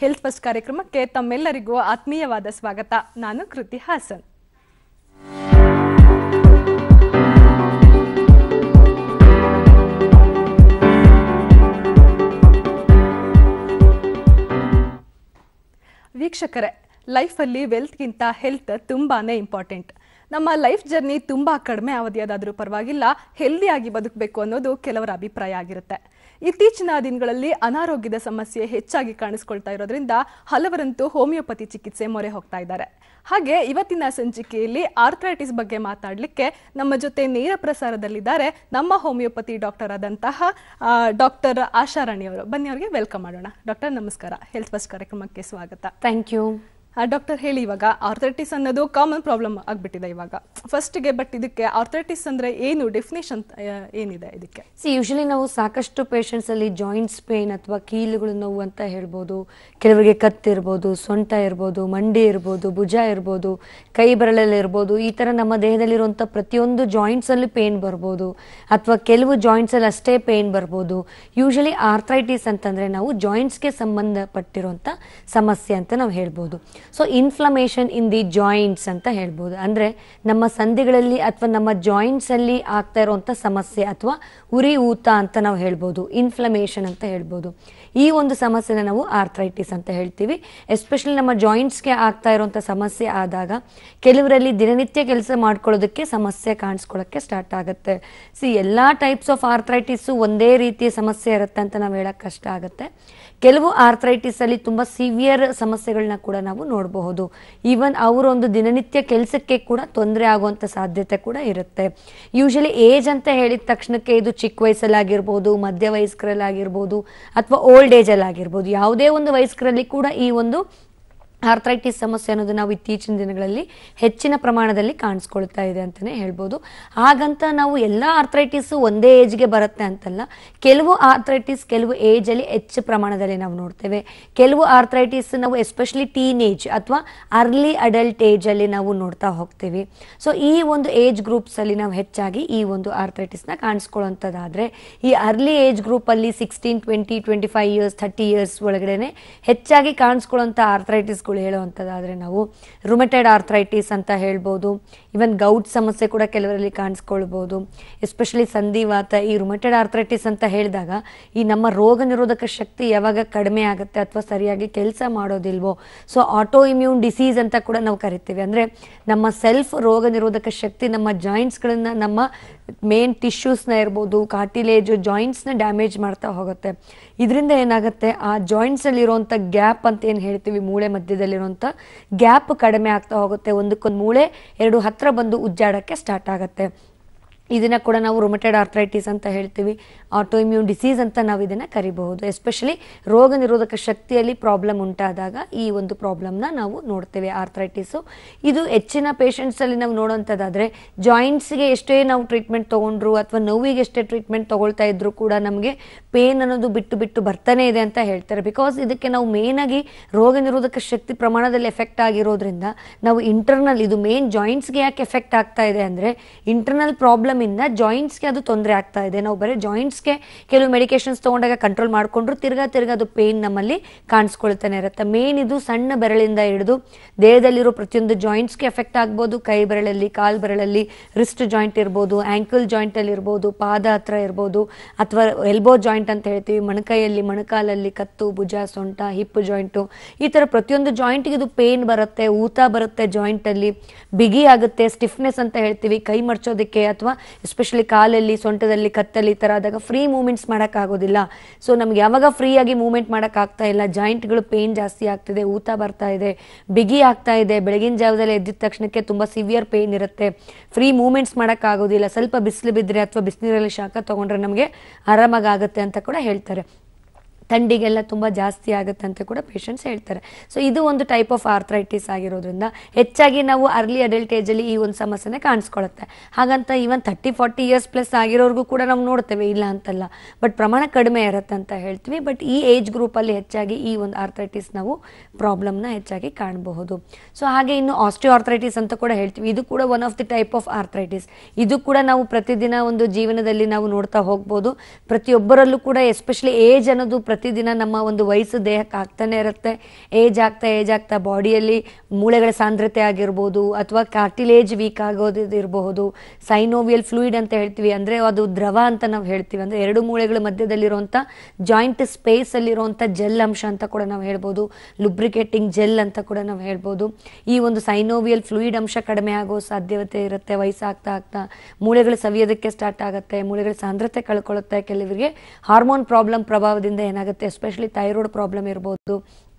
Health first ಕಾರ್ಯಕ್ರಮಕ್ಕೆ ತಮ್ಮೆಲ್ಲರಿಗೂ ಆತ್ಮೀಯವಾದ ಸ್ವಾಗತ ನಾನು ಕೃತಿ ಹಾಸನ್ ವೀಕ್ಷಕರೇ ಲೈಫಲ್ಲಿ ವೆಲ್ತ್ಗಿಂತ ಹೆಲ್ತ್ ತುಂಬಾನೇ ಇಂಪಾರ್ಟೆಂಟ್ ನಮ್ಮ ಲೈಫ್ ಜರ್ನಿ ತುಂಬ ಕಡಿಮೆ ಅವಧಿಯಾದಾದರೂ ಪರವಾಗಿಲ್ಲ ಹೆಲ್ದಿಯಾಗಿ ಬದುಕಬೇಕು ಅನ್ನೋದು ಕೆಲವರ ಅಭಿಪ್ರಾಯ ಆಗಿರುತ್ತೆ ಇತ್ತೀಚಿನ ದಿನಗಳಲ್ಲಿ ಅನಾರೋಗ್ಯದ ಸಮಸ್ಯೆ ಹೆಚ್ಚಾಗಿ ಕಾಣಿಸ್ಕೊಳ್ತಾ ಇರೋದ್ರಿಂದ ಹಲವರಂತೂ ಹೋಮಿಯೋಪತಿ ಚಿಕಿತ್ಸೆ ಮೊರೆ ಹೋಗ್ತಾ ಇದ್ದಾರೆ ಹಾಗೆ ಇವತ್ತಿನ ಸಂಚಿಕೆಯಲ್ಲಿ ಆರ್ಥ್ರೈಟಿಸ್ ಬಗ್ಗೆ ಮಾತಾಡಲಿಕ್ಕೆ ನಮ್ಮ ಜೊತೆ ನೇರ ಪ್ರಸಾರದಲ್ಲಿದ್ದಾರೆ ನಮ್ಮ ಹೋಮಿಯೋಪತಿ ಡಾಕ್ಟರ್ ಆದಂತಹ ಡಾಕ್ಟರ್ ಆಶಾರಾಣಿ ಅವರು ಬನ್ನಿ ಅವರಿಗೆ ವೆಲ್ಕಮ್ ಮಾಡೋಣ ಡಾಕ್ಟರ್ ನಮಸ್ಕಾರ ಹೆಲ್ತ್ ಫಸ್ಟ್ ಕಾರ್ಯಕ್ರಮಕ್ಕೆ ಸ್ವಾಗತ ಥ್ಯಾಂಕ್ ಯು ಡಾಕ್ಟರ್ ಹೇಳಿ ಇವಾಗ ಆರ್ಥರೈಟಿಸ್ ಅನ್ನೋದು ಕಾಮನ್ ಪ್ರಾಬ್ಲಮ್ ಆಗ್ಬಿಟ್ಟಿದೆ ಇವಾಗ ಫಸ್ಟ್ಗೆ ಬಟ್ ಇದಕ್ಕೆ ಆರ್ಥರೈಟಿಸ್ ಅಂದ್ರೆ ಏನು ಡೆಫಿನೇಷನ್ ಏನಿದೆ ಇದಕ್ಕೆ ಸಿ ಯೂಶಲಿ ನಾವು ಸಾಕಷ್ಟು ಪೇಷಂಟ್ಸ್ ಅಲ್ಲಿ ಜಾಯಿಂಟ್ಸ್ ಪೇನ್ ಅಥವಾ ಕೀಲುಗಳು ನೋವು ಅಂತ ಹೇಳ್ಬೋದು ಕೆಲವರಿಗೆ ಕತ್ತಿರ್ಬೋದು ಸೊಂಟ ಇರ್ಬೋದು ಮಂಡಿ ಇರ್ಬೋದು ಭುಜ ಇರ್ಬೋದು ಕೈ ಬೆರಳಲ್ಲಿ ಇರ್ಬೋದು ಈ ಥರ ನಮ್ಮ ದೇಹದಲ್ಲಿರುವಂಥ ಪ್ರತಿಯೊಂದು ಜಾಯಿಂಟ್ಸ್ ಅಲ್ಲಿ ಪೇನ್ ಬರ್ಬೋದು ಅಥವಾ ಕೆಲವು ಜಾಯಿಂಟ್ಸ್ ಅಲ್ಲಿ ಅಷ್ಟೇ ಪೇನ್ ಬರ್ಬೋದು ಯೂಶಲಿ ಆರ್ಥರೈಟಿಸ್ ಅಂತಂದ್ರೆ ನಾವು ಜಾಯಿಂಟ್ಸ್ಗೆ ಸಂಬಂಧಪಟ್ಟಿರುವಂಥ ಸಮಸ್ಯೆ ಅಂತ ನಾವು ಹೇಳ್ಬೋದು so inflammation in the joints ಅಂತ ಹೇಳ್ಬೋದು ಅಂದ್ರೆ ನಮ್ಮ ಸಂಧಿಗಳಲ್ಲಿ ಅಥವಾ ನಮ್ಮ ಜಾಯಿಂಟ್ಸ್ ಅಲ್ಲಿ ಆಗ್ತಾ ಇರುವಂತ ಸಮಸ್ಯೆ ಅಥವಾ ಉರಿ ಊತ ಅಂತ ನಾವು ಹೇಳ್ಬೋದು ಇನ್ಫ್ಲಮೇಷನ್ ಅಂತ ಹೇಳ್ಬೋದು ಈ ಒಂದು ಸಮಸ್ಯೆನ ನಾವು ಆರ್ಥ್ರೈಟಿಸ್ ಅಂತ ಹೇಳ್ತೀವಿ ಎಸ್ಪೆಷಲಿ ನಮ್ಮ ಜಾಯಿಂಟ್ಸ್ಗೆ ಆಗ್ತಾ ಇರುವಂತ ಸಮಸ್ಯೆ ಆದಾಗ ಕೆಲವರಲ್ಲಿ ದಿನನಿತ್ಯ ಕೆಲಸ ಮಾಡ್ಕೊಳ್ಳೋದಕ್ಕೆ ಸಮಸ್ಯೆ ಕಾಣಿಸ್ಕೊಳ್ಳೋಕ್ಕೆ ಸ್ಟಾರ್ಟ್ ಆಗುತ್ತೆ ಸಿ ಎಲ್ಲಾ ಟೈಪ್ಸ್ ಆಫ್ ಆರ್ಥ್ರೈಟಿಸ್ ಒಂದೇ ರೀತಿಯ ಸಮಸ್ಯೆ ಇರುತ್ತೆ ಅಂತ ನಾವು ಹೇಳಕ್ ಕಷ್ಟ ಆಗುತ್ತೆ ಕೆಲವು ಆರ್ಥ್ರೈಟಿಸ್ ಅಲ್ಲಿ ತುಂಬಾ ಸಿವಿಯರ್ ಸಮಸ್ಯೆಗಳನ್ನ ಕೂಡ ನಾವು ನೋಡಬಹುದು ಈವನ್ ಅವರ ಒಂದು ದಿನನಿತ್ಯ ಕೆಲಸಕ್ಕೆ ಕೂಡ ತೊಂದರೆ ಆಗುವಂತ ಸಾಧ್ಯತೆ ಕೂಡ ಇರುತ್ತೆ ಯೂಶಲಿ ಏಜ್ ಅಂತ ಹೇಳಿದ ತಕ್ಷಣಕ್ಕೆ ಇದು ಚಿಕ್ಕ ವಯಸ್ಸಲ್ಲಾಗಿರ್ಬೋದು ಮಧ್ಯ ವಯಸ್ಕರಲ್ಲಾಗಿರ್ಬೋದು ಅಥವಾ ಓಲ್ಡ್ ಏಜ್ ಅಲ್ಲಿ ಆಗಿರ್ಬೋದು ಯಾವುದೇ ಒಂದು ವಯಸ್ಕರಲ್ಲಿ ಕೂಡ ಈ ಒಂದು ಆರ್ಥ್ರೈಟಿಸ್ ಸಮಸ್ಯೆ ಅನ್ನೋದು ನಾವು ಇತ್ತೀಚಿನ ದಿನಗಳಲ್ಲಿ ಹೆಚ್ಚಿನ ಪ್ರಮಾಣದಲ್ಲಿ ಕಾಣಿಸ್ಕೊಳ್ತಾ ಇದೆ ಅಂತಲೇ ಹೇಳ್ಬೋದು ಹಾಗಂತ ನಾವು ಎಲ್ಲ ಆರ್ಥ್ರೈಟಿಸ್ ಒಂದೇ ಏಜ್ಗೆ ಬರುತ್ತೆ ಅಂತಲ್ಲ ಕೆಲವು ಆರ್ಥ್ರೈಟಿಸ್ ಕೆಲವು ಏಜಲ್ಲಿ ಹೆಚ್ಚು ಪ್ರಮಾಣದಲ್ಲಿ ನಾವು ನೋಡ್ತೇವೆ ಕೆಲವು ಆರ್ಥ್ರೈಟಿಸ್ ನಾವು ಎಸ್ಪೆಷಲಿ ಟೀನ್ ಏಜ್ ಅಥವಾ ಅರ್ಲಿ ಅಡಲ್ಟ್ ಏಜಲ್ಲಿ ನಾವು ನೋಡ್ತಾ ಹೋಗ್ತೀವಿ ಸೊ ಈ ಒಂದು ಏಜ್ ಗ್ರೂಪ್ಸಲ್ಲಿ ನಾವು ಹೆಚ್ಚಾಗಿ ಈ ಒಂದು ಆರ್ಥ್ರೈಟಿಸ್ನ ಕಾಣಿಸ್ಕೊಳ್ಳೋಂಥದ್ದಾದರೆ ಈ ಅರ್ಲಿ ಏಜ್ ಗ್ರೂಪಲ್ಲಿ sixteen twenty twenty five years thirty years ಒಳಗಡೆ ಹೆಚ್ಚಾಗಿ ಕಾಣಿಸ್ಕೊಳ್ಳೋಂಥ ಆರ್ಥ್ರೈಟಿಸ್ಗಳು ಹೇಳುವಂಥದ್ದಾದರೆ ನಾವು ರುಮೆಟೆಡ್ ಆರ್ಥ್ರೈಟಿಸ್ ಅಂತ ಹೇಳ್ಬೋದು ಇವನ್ ಗೌಟ್ ಸಮಸ್ಯೆ ಕೂಡ ಕೆಲವರಲ್ಲಿ ಕಾಣಿಸ್ಕೊಳ್ಬೋದು ಎಸ್ಪೆಷಲಿ ಸಂಧಿವಾತ ಈ ರುಮೆಟೆಡ್ ಆರ್ಥ್ರೈಟಿಸ್ ಅಂತ ಹೇಳಿದಾಗ ಈ ನಮ್ಮ ರೋಗ ನಿರೋಧಕ ಶಕ್ತಿ ಯಾವಾಗ ಕಡಿಮೆ ಆಗುತ್ತೆ ಅಥವಾ ಸರಿಯಾಗಿ ಕೆಲಸ ಮಾಡೋದಿಲ್ವೋ ಸೊ ಆಟೋ ಇಮ್ಯೂನ್ ಡಿಸೀಸ್ ಅಂತ ಕೂಡ ನಾವು ಕರಿತೀವಿ ಅಂದರೆ ನಮ್ಮ ಸೆಲ್ಫ್ ರೋಗ ನಿರೋಧಕ ಶಕ್ತಿ ನಮ್ಮ ಜಾಯಿಂಟ್ಸ್ಗಳನ್ನ ನಮ್ಮ ಮೇನ್ ಟಿಶ್ಯೂಸ್ನ ಇರ್ಬೋದು ಕಾರ್ಟಿಲೇಜ್ ಜಾಯಿಂಟ್ಸ್ನ ಡ್ಯಾಮೇಜ್ ಮಾಡ್ತಾ ಹೋಗುತ್ತೆ ಇದರಿಂದ ಏನಾಗುತ್ತೆ ಆ ಜಾಯಿಂಟ್ಸಲ್ಲಿ ಇರುವಂಥ ಗ್ಯಾಪ್ ಅಂತ ಏನು ಹೇಳ್ತೀವಿ ಮೂಳೆ ಮಧ್ಯದಲ್ಲಿರುವಂಥ ಗ್ಯಾಪ್ ಕಡಿಮೆ ಆಗ್ತಾ ಹೋಗುತ್ತೆ ಒಂದಕ್ಕೊಂದು ಮೂಳೆ ಎರಡು ಹತ್ರ ಬಂದು ಉಜ್ಜಾಡಕ್ಕೆ ಸ್ಟಾರ್ಟ್ ಆಗುತ್ತೆ ಇದನ್ನ ಕೂಡ ನಾವು ರೊಮೆಟೆಡ್ ಆರ್ಥ್ರೈಟಿಸ್ ಅಂತ ಹೇಳ್ತೀವಿ ಆಟೋ ಇಮ್ಯೂನ್ ಡಿಸೀಸ್ ಅಂತ ನಾವು ಇದನ್ನ ಕರಿಬಹುದು ಎಸ್ಪೆಷಲಿ ರೋಗ ನಿರೋಧಕ ಶಕ್ತಿಯಲ್ಲಿ ಪ್ರಾಬ್ಲಮ್ ಉಂಟಾದಾಗ ಈ ಒಂದು ಪ್ರಾಬ್ಲಮ್ನ ನಾವು ನೋಡ್ತೇವೆ ಆರ್ಥ್ರೈಟಿಸು ಇದು ಹೆಚ್ಚಿನ ಪೇಷಂಟ್ಸ್ ಅಲ್ಲಿ ನಾವು ನೋಡುವಂಥದ್ದಾದ್ರೆ ಜಾಯಿಂಟ್ಸ್ಗೆ ಎಷ್ಟೇ ನಾವು ಟ್ರೀಟ್ಮೆಂಟ್ ತಗೊಂಡ್ರು ಅಥವಾ ನೋವಿಗೆ ಎಷ್ಟೇ ಟ್ರೀಟ್ಮೆಂಟ್ ತಗೊಳ್ತಾ ಇದ್ರು ಕೂಡ ನಮಗೆ ಪೇನ್ ಅನ್ನೋದು ಬಿಟ್ಟು ಬಿಟ್ಟು ಬರ್ತಾನೆ ಇದೆ ಅಂತ ಹೇಳ್ತಾರೆ ಬಿಕಾಸ್ ಇದಕ್ಕೆ ನಾವು ಮೇನ್ ಆಗಿ ರೋಗ ನಿರೋಧಕ ಶಕ್ತಿ ಪ್ರಮಾಣದಲ್ಲಿ ಎಫೆಕ್ಟ್ ಆಗಿರೋದ್ರಿಂದ ನಾವು ಇಂಟರ್ನಲ್ ಇದು ಮೇನ್ ಜಾಯಿಂಟ್ಸ್ಗೆ ಯಾಕೆ ಎಫೆಕ್ಟ್ ಆಗ್ತಾ ಇದೆ ಅಂದ್ರೆ ಇಂಟರ್ನಲ್ ಪ್ರಾಬ್ಲಮ್ ಇಂದ ಜಾಯಿಂಟ್ಸ್ಗೆ ಅದು ತೊಂದರೆ ಆಗ್ತಾ ಇದೆ ನಾವು ಬರೀ ಜಾಯಿಂಟ್ಸ್ಗೆ ಕೆಲವು ಮೆಡಿಕೇಶನ್ಸ್ ತಗೊಂಡಾಗ ಕಂಟ್ರೋಲ್ ಮಾಡ್ಕೊಂಡ್ರು ತಿರ್ಗಾ ತಿರ್ಗಾ ಅದು ಪೇನ್ ನಮ್ಮಲ್ಲಿ ಕಾಣಿಸ್ಕೊಳ್ತಾನೆ ಇರುತ್ತೆ ಮೇನ್ ಇದು ಸಣ್ಣ ಬೆರಳಿಂದ ಹಿಡಿದು ದೇಹದಲ್ಲಿರೋ ಪ್ರತಿಯೊಂದು ಜಾಯಿಂಟ್ಸ್ಗೆ ಎಫೆಕ್ಟ್ ಆಗ್ಬೋದು ಕೈ ಬೆರಳಲ್ಲಿ ಕಾಲ್ ಬೆರಳಲ್ಲಿ ರಿಸ್ಟ್ ಜಾಯಿಂಟ್ ಇರ್ಬೋದು ಆಂಕಲ್ ಜಾಯಿಂಟ್ ಅಲ್ಲಿ ಇರ್ಬೋದು ಪಾದ ಹತ್ರ ಇರ್ಬೋದು ಅಥವಾ ಎಲ್ಬೋ ಜಾಯಿಂಟ್ ಅಂತ ಹೇಳ್ತೀವಿ ಮೊಣಕೈಯಲ್ಲಿ ಮೊಣಕಾಲಲ್ಲಿ ಕತ್ತು ಭುಜ ಸೊಂಟ ಹಿಪ್ ಜಾಯಿಂಟು ಈ ತರ ಪ್ರತಿಯೊಂದು ಜಾಯಿಂಟ್ಗೆ ಇದು ಪೇನ್ ಬರುತ್ತೆ ಊತ ಬರುತ್ತೆ ಜಾಯಿಂಟ್ ಅಲ್ಲಿ ಬಿಗಿ ಆಗುತ್ತೆ ಸ್ಟಿಫ್ನೆಸ್ ಅಂತ ಹೇಳ್ತೀವಿ ಕೈ ಮರ್ಚೋದಕ್ಕೆ ಅಥವಾ ಎಸ್ಪೆಷಲಿ ಕಾಲಲ್ಲಿ ಸೊಂಟದಲ್ಲಿ ಕತ್ತಲ್ಲಿ ಈ ತರ ಆದಾಗ ಫ್ರೀ ಮೂವ್ಮೆಂಟ್ಸ್ ಮಾಡೋಕ್ಕಾಗೋದಿಲ್ಲ ಸೊ ನಮ್ಗೆ ಯಾವಾಗ ಫ್ರೀ ಆಗಿ ಮೂವ್ಮೆಂಟ್ ಮಾಡಕ್ ಆಗ್ತಾ ಇಲ್ಲ ಜಾಯಿಂಟ್ಗಳು ಪೇನ್ ಜಾಸ್ತಿ ಆಗ್ತಿದೆ ಊತ ಬರ್ತಾ ಇದೆ ಬಿಗಿ ಆಗ್ತಾ ಇದೆ ಬೆಳಗಿನ ಜಾವದಲ್ಲಿ ಎದ್ದಿದ ತಕ್ಷಣಕ್ಕೆ ತುಂಬಾ ಸಿವಿಯರ್ ಪೇನ್ ಇರುತ್ತೆ ಫ್ರೀ ಮೂವ್ಮೆಂಟ್ಸ್ ಮಾಡಕ್ ಆಗೋದಿಲ್ಲ ಸ್ವಲ್ಪ ಬಿಸಿಲು ಬಿದ್ದರೆ ಅಥವಾ ಬಿಸಿನೀರಲ್ಲಿ ಶಾಖ ತಗೊಂಡ್ರೆ ನಮಗೆ ಆರಾಮಾಗಿ ಆಗುತ್ತೆ ಅಂತ ಕೂಡ ಹೇಳ್ತಾರೆ ಥಂಡಿಗೆಲ್ಲ ತುಂಬ ಜಾಸ್ತಿ ಆಗುತ್ತೆ ಅಂತ ಕೂಡ ಪೇಷಂಟ್ಸ್ ಹೇಳ್ತಾರೆ ಸೊ ಇದು ಒಂದು ಟೈಪ್ ಆಫ್ ಆರ್ಥ್ರೈಟಿಸ್ ಆಗಿರೋದ್ರಿಂದ ಹೆಚ್ಚಾಗಿ ನಾವು ಅರ್ಲಿ ಅಡಲ್ಟ್ ಏಜಲ್ಲಿ ಈ ಒಂದು ಸಮಸ್ಯೆನೇ ಕಾಣಿಸ್ಕೊಳ್ಳುತ್ತೆ ಹಾಗಂತ even thirty forty years plus ಆಗಿರೋರ್ಗೂ ಕೂಡ ನಾವು ನೋಡ್ತೇವೆ ಇಲ್ಲ ಅಂತಲ್ಲ ಬಟ್ ಪ್ರಮಾಣ ಕಡಿಮೆ ಇರುತ್ತೆ ಅಂತ ಹೇಳ್ತೀವಿ ಬಟ್ ಈ ಏಜ್ ಗ್ರೂಪಲ್ಲಿ ಹೆಚ್ಚಾಗಿ ಈ ಒಂದು ಆರ್ಥ್ರೈಟಿಸ್ ನಾವು ಪ್ರಾಬ್ಲಮ್ನ ಹೆಚ್ಚಾಗಿ ಕಾಣಬಹುದು ಸೊ ಹಾಗೆ ಇನ್ನು ಆಸ್ಟಿಯೋ ಆರ್ಥ್ರೈಟಿಸ್ ಅಂತ ಕೂಡ ಹೇಳ್ತೀವಿ ಇದು ಕೂಡ one of the type of arthritis ಇದು ಕೂಡ ನಾವು ಪ್ರತಿದಿನ ಒಂದು ಜೀವನದಲ್ಲಿ ನಾವು ನೋಡ್ತಾ ಹೋಗ್ಬೋದು ಪ್ರತಿಯೊಬ್ಬರಲ್ಲೂ ಕೂಡ ಎಸ್ಪೆಷಲಿ ಏಜ್ ಅನ್ನೋದು ಪ್ರತಿದಿನ ನಮ್ಮ ಒಂದು ವಯಸ್ಸು ದೇಹಕ್ಕೆ ಆಗ್ತಾನೆ ಇರುತ್ತೆ ಏಜ್ ಆಗ್ತಾ ಏಜ್ ಆಗ್ತಾ ಬಾಡಿಯಲ್ಲಿ ಮೂಳೆಗಳ ಸಾಂದ್ರತೆ ಆಗಿರ್ಬೋದು ಅಥವಾ ಕಾರ್ಟಿಲೇಜ್ ವೀಕ್ ಆಗೋದು ಇರಬಹುದು ಸೈನೋವಿಯಲ್ ಫ್ಲೂಯಿಡ್ ಅಂತ ಹೇಳ್ತೀವಿ ಅಂದರೆ ಅದು ದ್ರವ ಅಂತ ನಾವು ಹೇಳ್ತೀವಿ ಅಂದರೆ ಎರಡು ಮೂಳೆಗಳ ಮಧ್ಯದಲ್ಲಿರುವಂಥ ಜಾಯಿಂಟ್ ಸ್ಪೇಸ್ ಅಲ್ಲಿರುವಂಥ ಜೆಲ್ ಅಂಶ ಅಂತ ಕೂಡ ನಾವು ಹೇಳ್ಬೋದು ಲುಬ್ರಿಕೇಟಿಂಗ್ ಜೆಲ್ ಅಂತ ಕೂಡ ನಾವು ಹೇಳ್ಬೋದು ಈ ಒಂದು ಸೈನೋವಿಯಲ್ ಫ್ಲೂಯಿಡ್ ಅಂಶ ಕಡಿಮೆ ಆಗೋ ಸಾಧ್ಯತೆ ಇರುತ್ತೆ ವಯಸ್ಸಾಗ್ತಾ ಆಗ್ತಾ ಮೂಳೆಗಳು ಸವಿಯೋದಕ್ಕೆ ಸ್ಟಾರ್ಟ್ ಆಗುತ್ತೆ ಮೂಳೆಗಳ ಸಾಂದ್ರತೆ ಕಳ್ಕೊಳ್ಳುತ್ತೆ ಕೆಲವರಿಗೆ ಹಾರ್ಮೋನ್ ಪ್ರಾಬ್ಲಮ್ ಪ್ರಭಾವದಿಂದ ಏನಾಗುತ್ತೆ ಎಸ್ಪೆಷಲಿ ಥೈರಾಯ್ಡ್ ಪ್ರಾಬ್ಲಮ್ ಇರ್ಬೋದು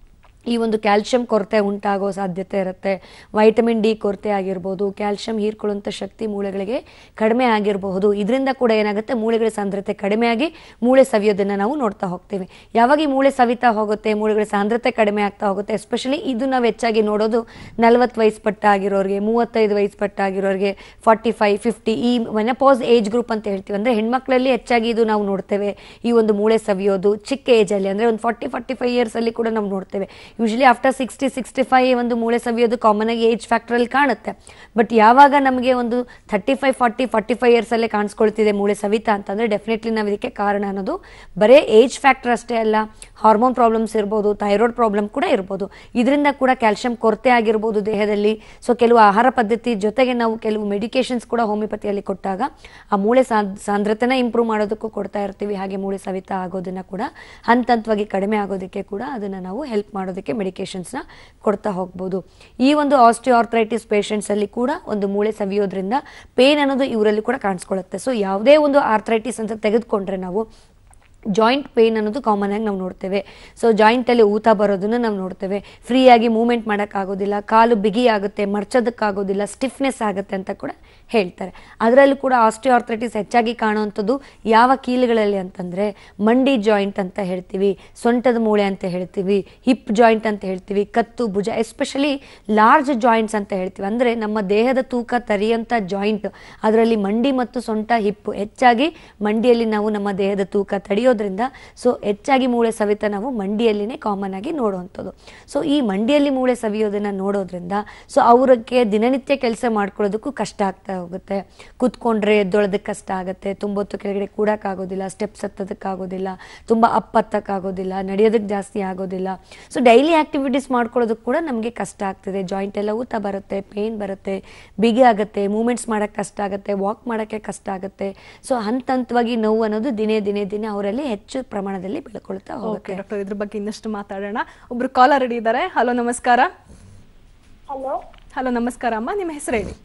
ಈ ಒಂದು ಕ್ಯಾಲ್ಶಿಯಂ ಕೊರತೆ ಉಂಟಾಗೋ ಸಾಧ್ಯತೆ ಇರುತ್ತೆ ವೈಟಮಿನ್ ಡಿ ಕೊರತೆ ಆಗಿರ್ಬೋದು ಕ್ಯಾಲ್ಶಿಯಂ ಹೀರ್ಕೊಳ್ಳುವಂಥ ಶಕ್ತಿ ಮೂಳೆಗಳಿಗೆ ಕಡಿಮೆ ಆಗಿರಬಹುದು ಇದರಿಂದ ಕೂಡ ಏನಾಗುತ್ತೆ ಮೂಳೆಗಳ ಸಾಂದ್ರತೆ ಕಡಿಮೆಯಾಗಿ ಮೂಳೆ ಸವಿಯೋದನ್ನು ನಾವು ನೋಡ್ತಾ ಹೋಗ್ತೀವಿ ಯಾವಾಗ ಈ ಮೂಳೆ ಸವಿತಾ ಹೋಗುತ್ತೆ ಮೂಳೆಗಳ ಸಾಂದ್ರತೆ ಕಡಿಮೆ ಆಗ್ತಾ ಹೋಗುತ್ತೆ ಎಸ್ಪೆಷಲಿ ಇದು ನಾವು ಹೆಚ್ಚಾಗಿ ನೋಡೋದು ನಲವತ್ತು ವಯಸ್ಸು ಪಟ್ಟ ಆಗಿರೋರಿಗೆ ಮೂವತ್ತೈದು ವಯಸ್ಸು ಪಟ್ಟ ಆಗಿರೋರಿಗೆ ಫಾರ್ಟಿ ಫೈವ್ ಫಿಫ್ಟಿ ಈ ಮೆನಪಾಸ್ ಏಜ್ ಗ್ರೂಪ್ ಅಂತ ಹೇಳ್ತೀವಿ ಅಂದರೆ ಹೆಣ್ಮಕ್ಳಲ್ಲಿ ಹೆಚ್ಚಾಗಿ ಇದು ನಾವು ನೋಡ್ತೇವೆ ಈ ಒಂದು ಮೂಳೆ ಸವಿಯೋದು ಚಿಕ್ಕ ಏಜಲ್ಲಿ ಅಂದರೆ ಒಂದು ಫಾರ್ಟಿ ಫಾರ್ಟಿ ಫೈವ್ ಇಯರ್ಸಲ್ಲಿ ಕೂಡ ನಾವು ನೋಡ್ತೇವೆ usually after sixty sixty five ಒಂದು ಮೂಳೆ ಸವಿಯೋದು ಕಾಮನ್ ಆಗಿ ಏಜ್ ಫ್ಯಾಕ್ಟ್ರಲ್ಲಿ ಕಾಣುತ್ತೆ ಬಟ್ ಯಾವಾಗ ನಮಗೆ ಒಂದು thirty five forty forty five ಇಯರ್ಸಲ್ಲೇ ಕಾಣಿಸ್ಕೊಳ್ತಿದೆ ಮೂಳೆ ಸವಿತಾ ಅಂತಂದರೆ ಡೆಫಿನೆಟ್ಲಿ ನಾವು ಇದಕ್ಕೆ ಕಾರಣ ಅನ್ನೋದು ಬರೇ ಏಜ್ ಫ್ಯಾಕ್ಟರ್ ಅಷ್ಟೇ ಅಲ್ಲ ಹಾರ್ಮೋನ್ ಪ್ರಾಬ್ಲಮ್ಸ್ ಇರ್ಬೋದು ಥೈರಾಯ್ಡ್ ಪ್ರಾಬ್ಲಮ್ ಕೂಡ ಇರ್ಬೋದು ಇದರಿಂದ ಕೂಡ ಕ್ಯಾಲ್ಶಿಯಂ ಕೊರತೆ ಆಗಿರ್ಬೋದು ದೇಹದಲ್ಲಿ ಸೊ ಕೆಲವು ಆಹಾರ ಪದ್ಧತಿ ಜೊತೆಗೆ ನಾವು ಕೆಲವು ಮೆಡಿಕೇಶನ್ಸ್ ಕೂಡ ಹೋಮಿಯೋಪತಿಯಲ್ಲಿ ಕೊಟ್ಟಾಗ ಆ ಮೂಳೆ ಸಾಂದ್- ಸಾಂದ್ರತೆನ ಇಂಪ್ರೂವ್ ಮಾಡೋದಕ್ಕೂ ಕೊಡ್ತಾ ಇರ್ತೀವಿ ಹಾಗೆ ಮೂಳೆ ಸವಿತಾ ಆಗೋದನ್ನ ಕೂಡ ಹಂತ ಹಂತವಾಗಿ ಕಡಿಮೆ ಆಗೋದಕ್ಕೆ ಕೂಡ ಅದನ್ನು ನಾವು ಹೆಲ್ಪ್ ಮಾಡೋದಕ್ಕೆ ಮೆಡಿಕೇಶನ್ಸ್ನ ಕೊಡ್ತಾ ಹೋಗ್ಬೋದು ಈ ಒಂದು ಆಸ್ಟಿಯೋಆರ್ಥ್ರೈಟಿಸ್ ಪೇಷಂಟ್ಸ್ ಅಲ್ಲಿ ಕೂಡ ಒಂದು ಮೂಳೆ ಸವಿಯೋದ್ರಿಂದ ಪೇನ್ ಅನ್ನೋದು ಇವರಲ್ಲಿ ಕೂಡ ಕಾಣಿಸ್ಕೊಳ್ಳುತ್ತೆ ಸೊ ಯಾವುದೇ ಒಂದು ಆರ್ಥ್ರೈಟಿಸ್ ಅಂತ ತೆಗೆದುಕೊಂಡ್ರೆ ನಾವು ಜಾಯಿಂಟ್ ಪೇನ್ ಅನ್ನೋದು ಕಾಮನ್ ಆಗಿ ನಾವು ನೋಡ್ತೇವೆ ಸೊ ಜಾಯಿಂಟಲ್ಲಿ ಊತ ಬರೋದನ್ನು ನಾವು ನೋಡ್ತೇವೆ ಫ್ರೀಯಾಗಿ ಮೂವ್ಮೆಂಟ್ ಮಾಡೋಕ್ಕಾಗೋದಿಲ್ಲ ಕಾಲು ಬಿಗಿ ಆಗುತ್ತೆ ಮರ್ಚೋದಕ್ಕಾಗೋದಿಲ್ಲ ಸ್ಟಿಫ್ನೆಸ್ ಆಗುತ್ತೆ ಅಂತ ಕೂಡ ಹೇಳ್ತಾರೆ ಅದರಲ್ಲೂ ಕೂಡ ಆಸ್ಟಿಯೋಆರ್ಥ್ರೈಟಿಸ್ ಹೆಚ್ಚಾಗಿ ಕಾಣುವಂಥದ್ದು ಯಾವ ಕೀಲುಗಳಲ್ಲಿ ಅಂತಂದರೆ ಮಂಡಿ ಜಾಯಿಂಟ್ ಅಂತ ಹೇಳ್ತೀವಿ ಸೊಂಟದ ಮೂಳೆ ಅಂತ ಹೇಳ್ತೀವಿ ಹಿಪ್ ಜಾಯಿಂಟ್ ಅಂತ ಹೇಳ್ತೀವಿ ಕತ್ತು ಭುಜ ಎಸ್ಪೆಷಲಿ ಲಾರ್ಜ್ ಜಾಯಿಂಟ್ಸ್ ಅಂತ ಹೇಳ್ತೀವಿ ಅಂದರೆ ನಮ್ಮ ದೇಹದ ತೂಕ ತರಿಯಂಥ ಜಾಯಿಂಟ್ ಅದರಲ್ಲಿ ಮಂಡಿ ಮತ್ತು ಸೊಂಟ ಹಿಪ್ಪು ಹೆಚ್ಚಾಗಿ ಮಂಡಿಯಲ್ಲಿ ನಾವು ನಮ್ಮ ದೇಹದ ತೂಕ ತಡೆಯೋದ್ರಿಂದ ಸೊ ಹೆಚ್ಚಾಗಿ ಮೂಳೆ ಸವಿತ ನಾವು ಮಂಡಿಯಲ್ಲಿನೇ ಕಾಮನ್ ಆಗಿ ನೋಡುವಂಥದ್ದು ಸೊ ಈ ಮಂಡಿಯಲ್ಲಿ ಮೂಳೆ ಸವಿಯೋದನ್ನ ನೋಡೋದ್ರಿಂದ ಸೊ ಅವ್ರಿಗೆ ದಿನನಿತ್ಯ ಕೆಲಸ ಮಾಡ್ಕೊಳ್ಳೋದಕ್ಕೂ ಕಷ್ಟ ಆಗ್ತಾ ಹೋಗುತ್ತೆ ಕೂತ್ಕೊಂಡ್ರೆ ಎದ್ದೊಳೋದಕ್ಕೆ ಕಷ್ಟ ಆಗುತ್ತೆ ತುಂಬ ಹೊತ್ತು ಕೆಳಗಡೆ ಕೂಡಕ್ಕಾಗೋದಿಲ್ಲ ಸ್ಟೆಪ್ಸ್ ಹತ್ತೋದಕ್ಕಾಗೋದಿಲ್ಲ ತುಂಬ ಅಪ್ ಹತ್ತಕ್ಕಾಗೋದಿಲ್ಲ ನಡೆಯೋದಕ್ಕೆ ಜಾಸ್ತಿ ಆಗೋದಿಲ್ಲ ಸೊ ಡೈಲಿ ಆಕ್ಟಿವಿಟೀಸ್ ಮಾಡ್ಕೊಳ್ಳೋದಕ್ಕೆ ಕೂಡ ನಮಗೆ ಕಷ್ಟ ಆಗ್ತದೆ ಜಾಯಿಂಟ್ ಎಲ್ಲ ಊತ ಬರುತ್ತೆ ಪೇನ್ ಬರುತ್ತೆ ಬಿಗಿ ಆಗುತ್ತೆ ಮೂಮೆಂಟ್ಸ್ ಮಾಡೋಕ್ಕೆ ಕಷ್ಟ ಆಗುತ್ತೆ ವಾಕ್ ಮಾಡೋಕ್ಕೆ ಕಷ್ಟ ಆಗುತ್ತೆ ಸೊ ಹಂತ ಹಂತವಾಗಿ ನೋವು ಅನ್ನೋದು ದಿನೇ ದಿನೇ ದಿನೇ ಅವರಲ್ಲಿ ಹೆಚ್ಚು ಪ್ರಮಾಣದಲ್ಲಿ ಬೆಳ್ಕೊಳ್ತಾ ಓಕೆ ಹೋಗುತ್ತೆ ಡಾಕ್ಟರ್ ಇದ್ರ ಬಗ್ಗೆ ಇನ್ನಷ್ಟು ಮಾತಾಡೋಣ ಒಬ್ರು ಕಾಲರ್ ರೆಡಿ ಇದ್ದಾರೆ ಹಲೋ ನಮಸ್ಕಾರ ಹಲೋ ಹಲೋ ನಮಸ್ಕಾರ ಅಮ್ಮ ನಿಮ್ಮ ಹೆಸರು ಹೇಳಿ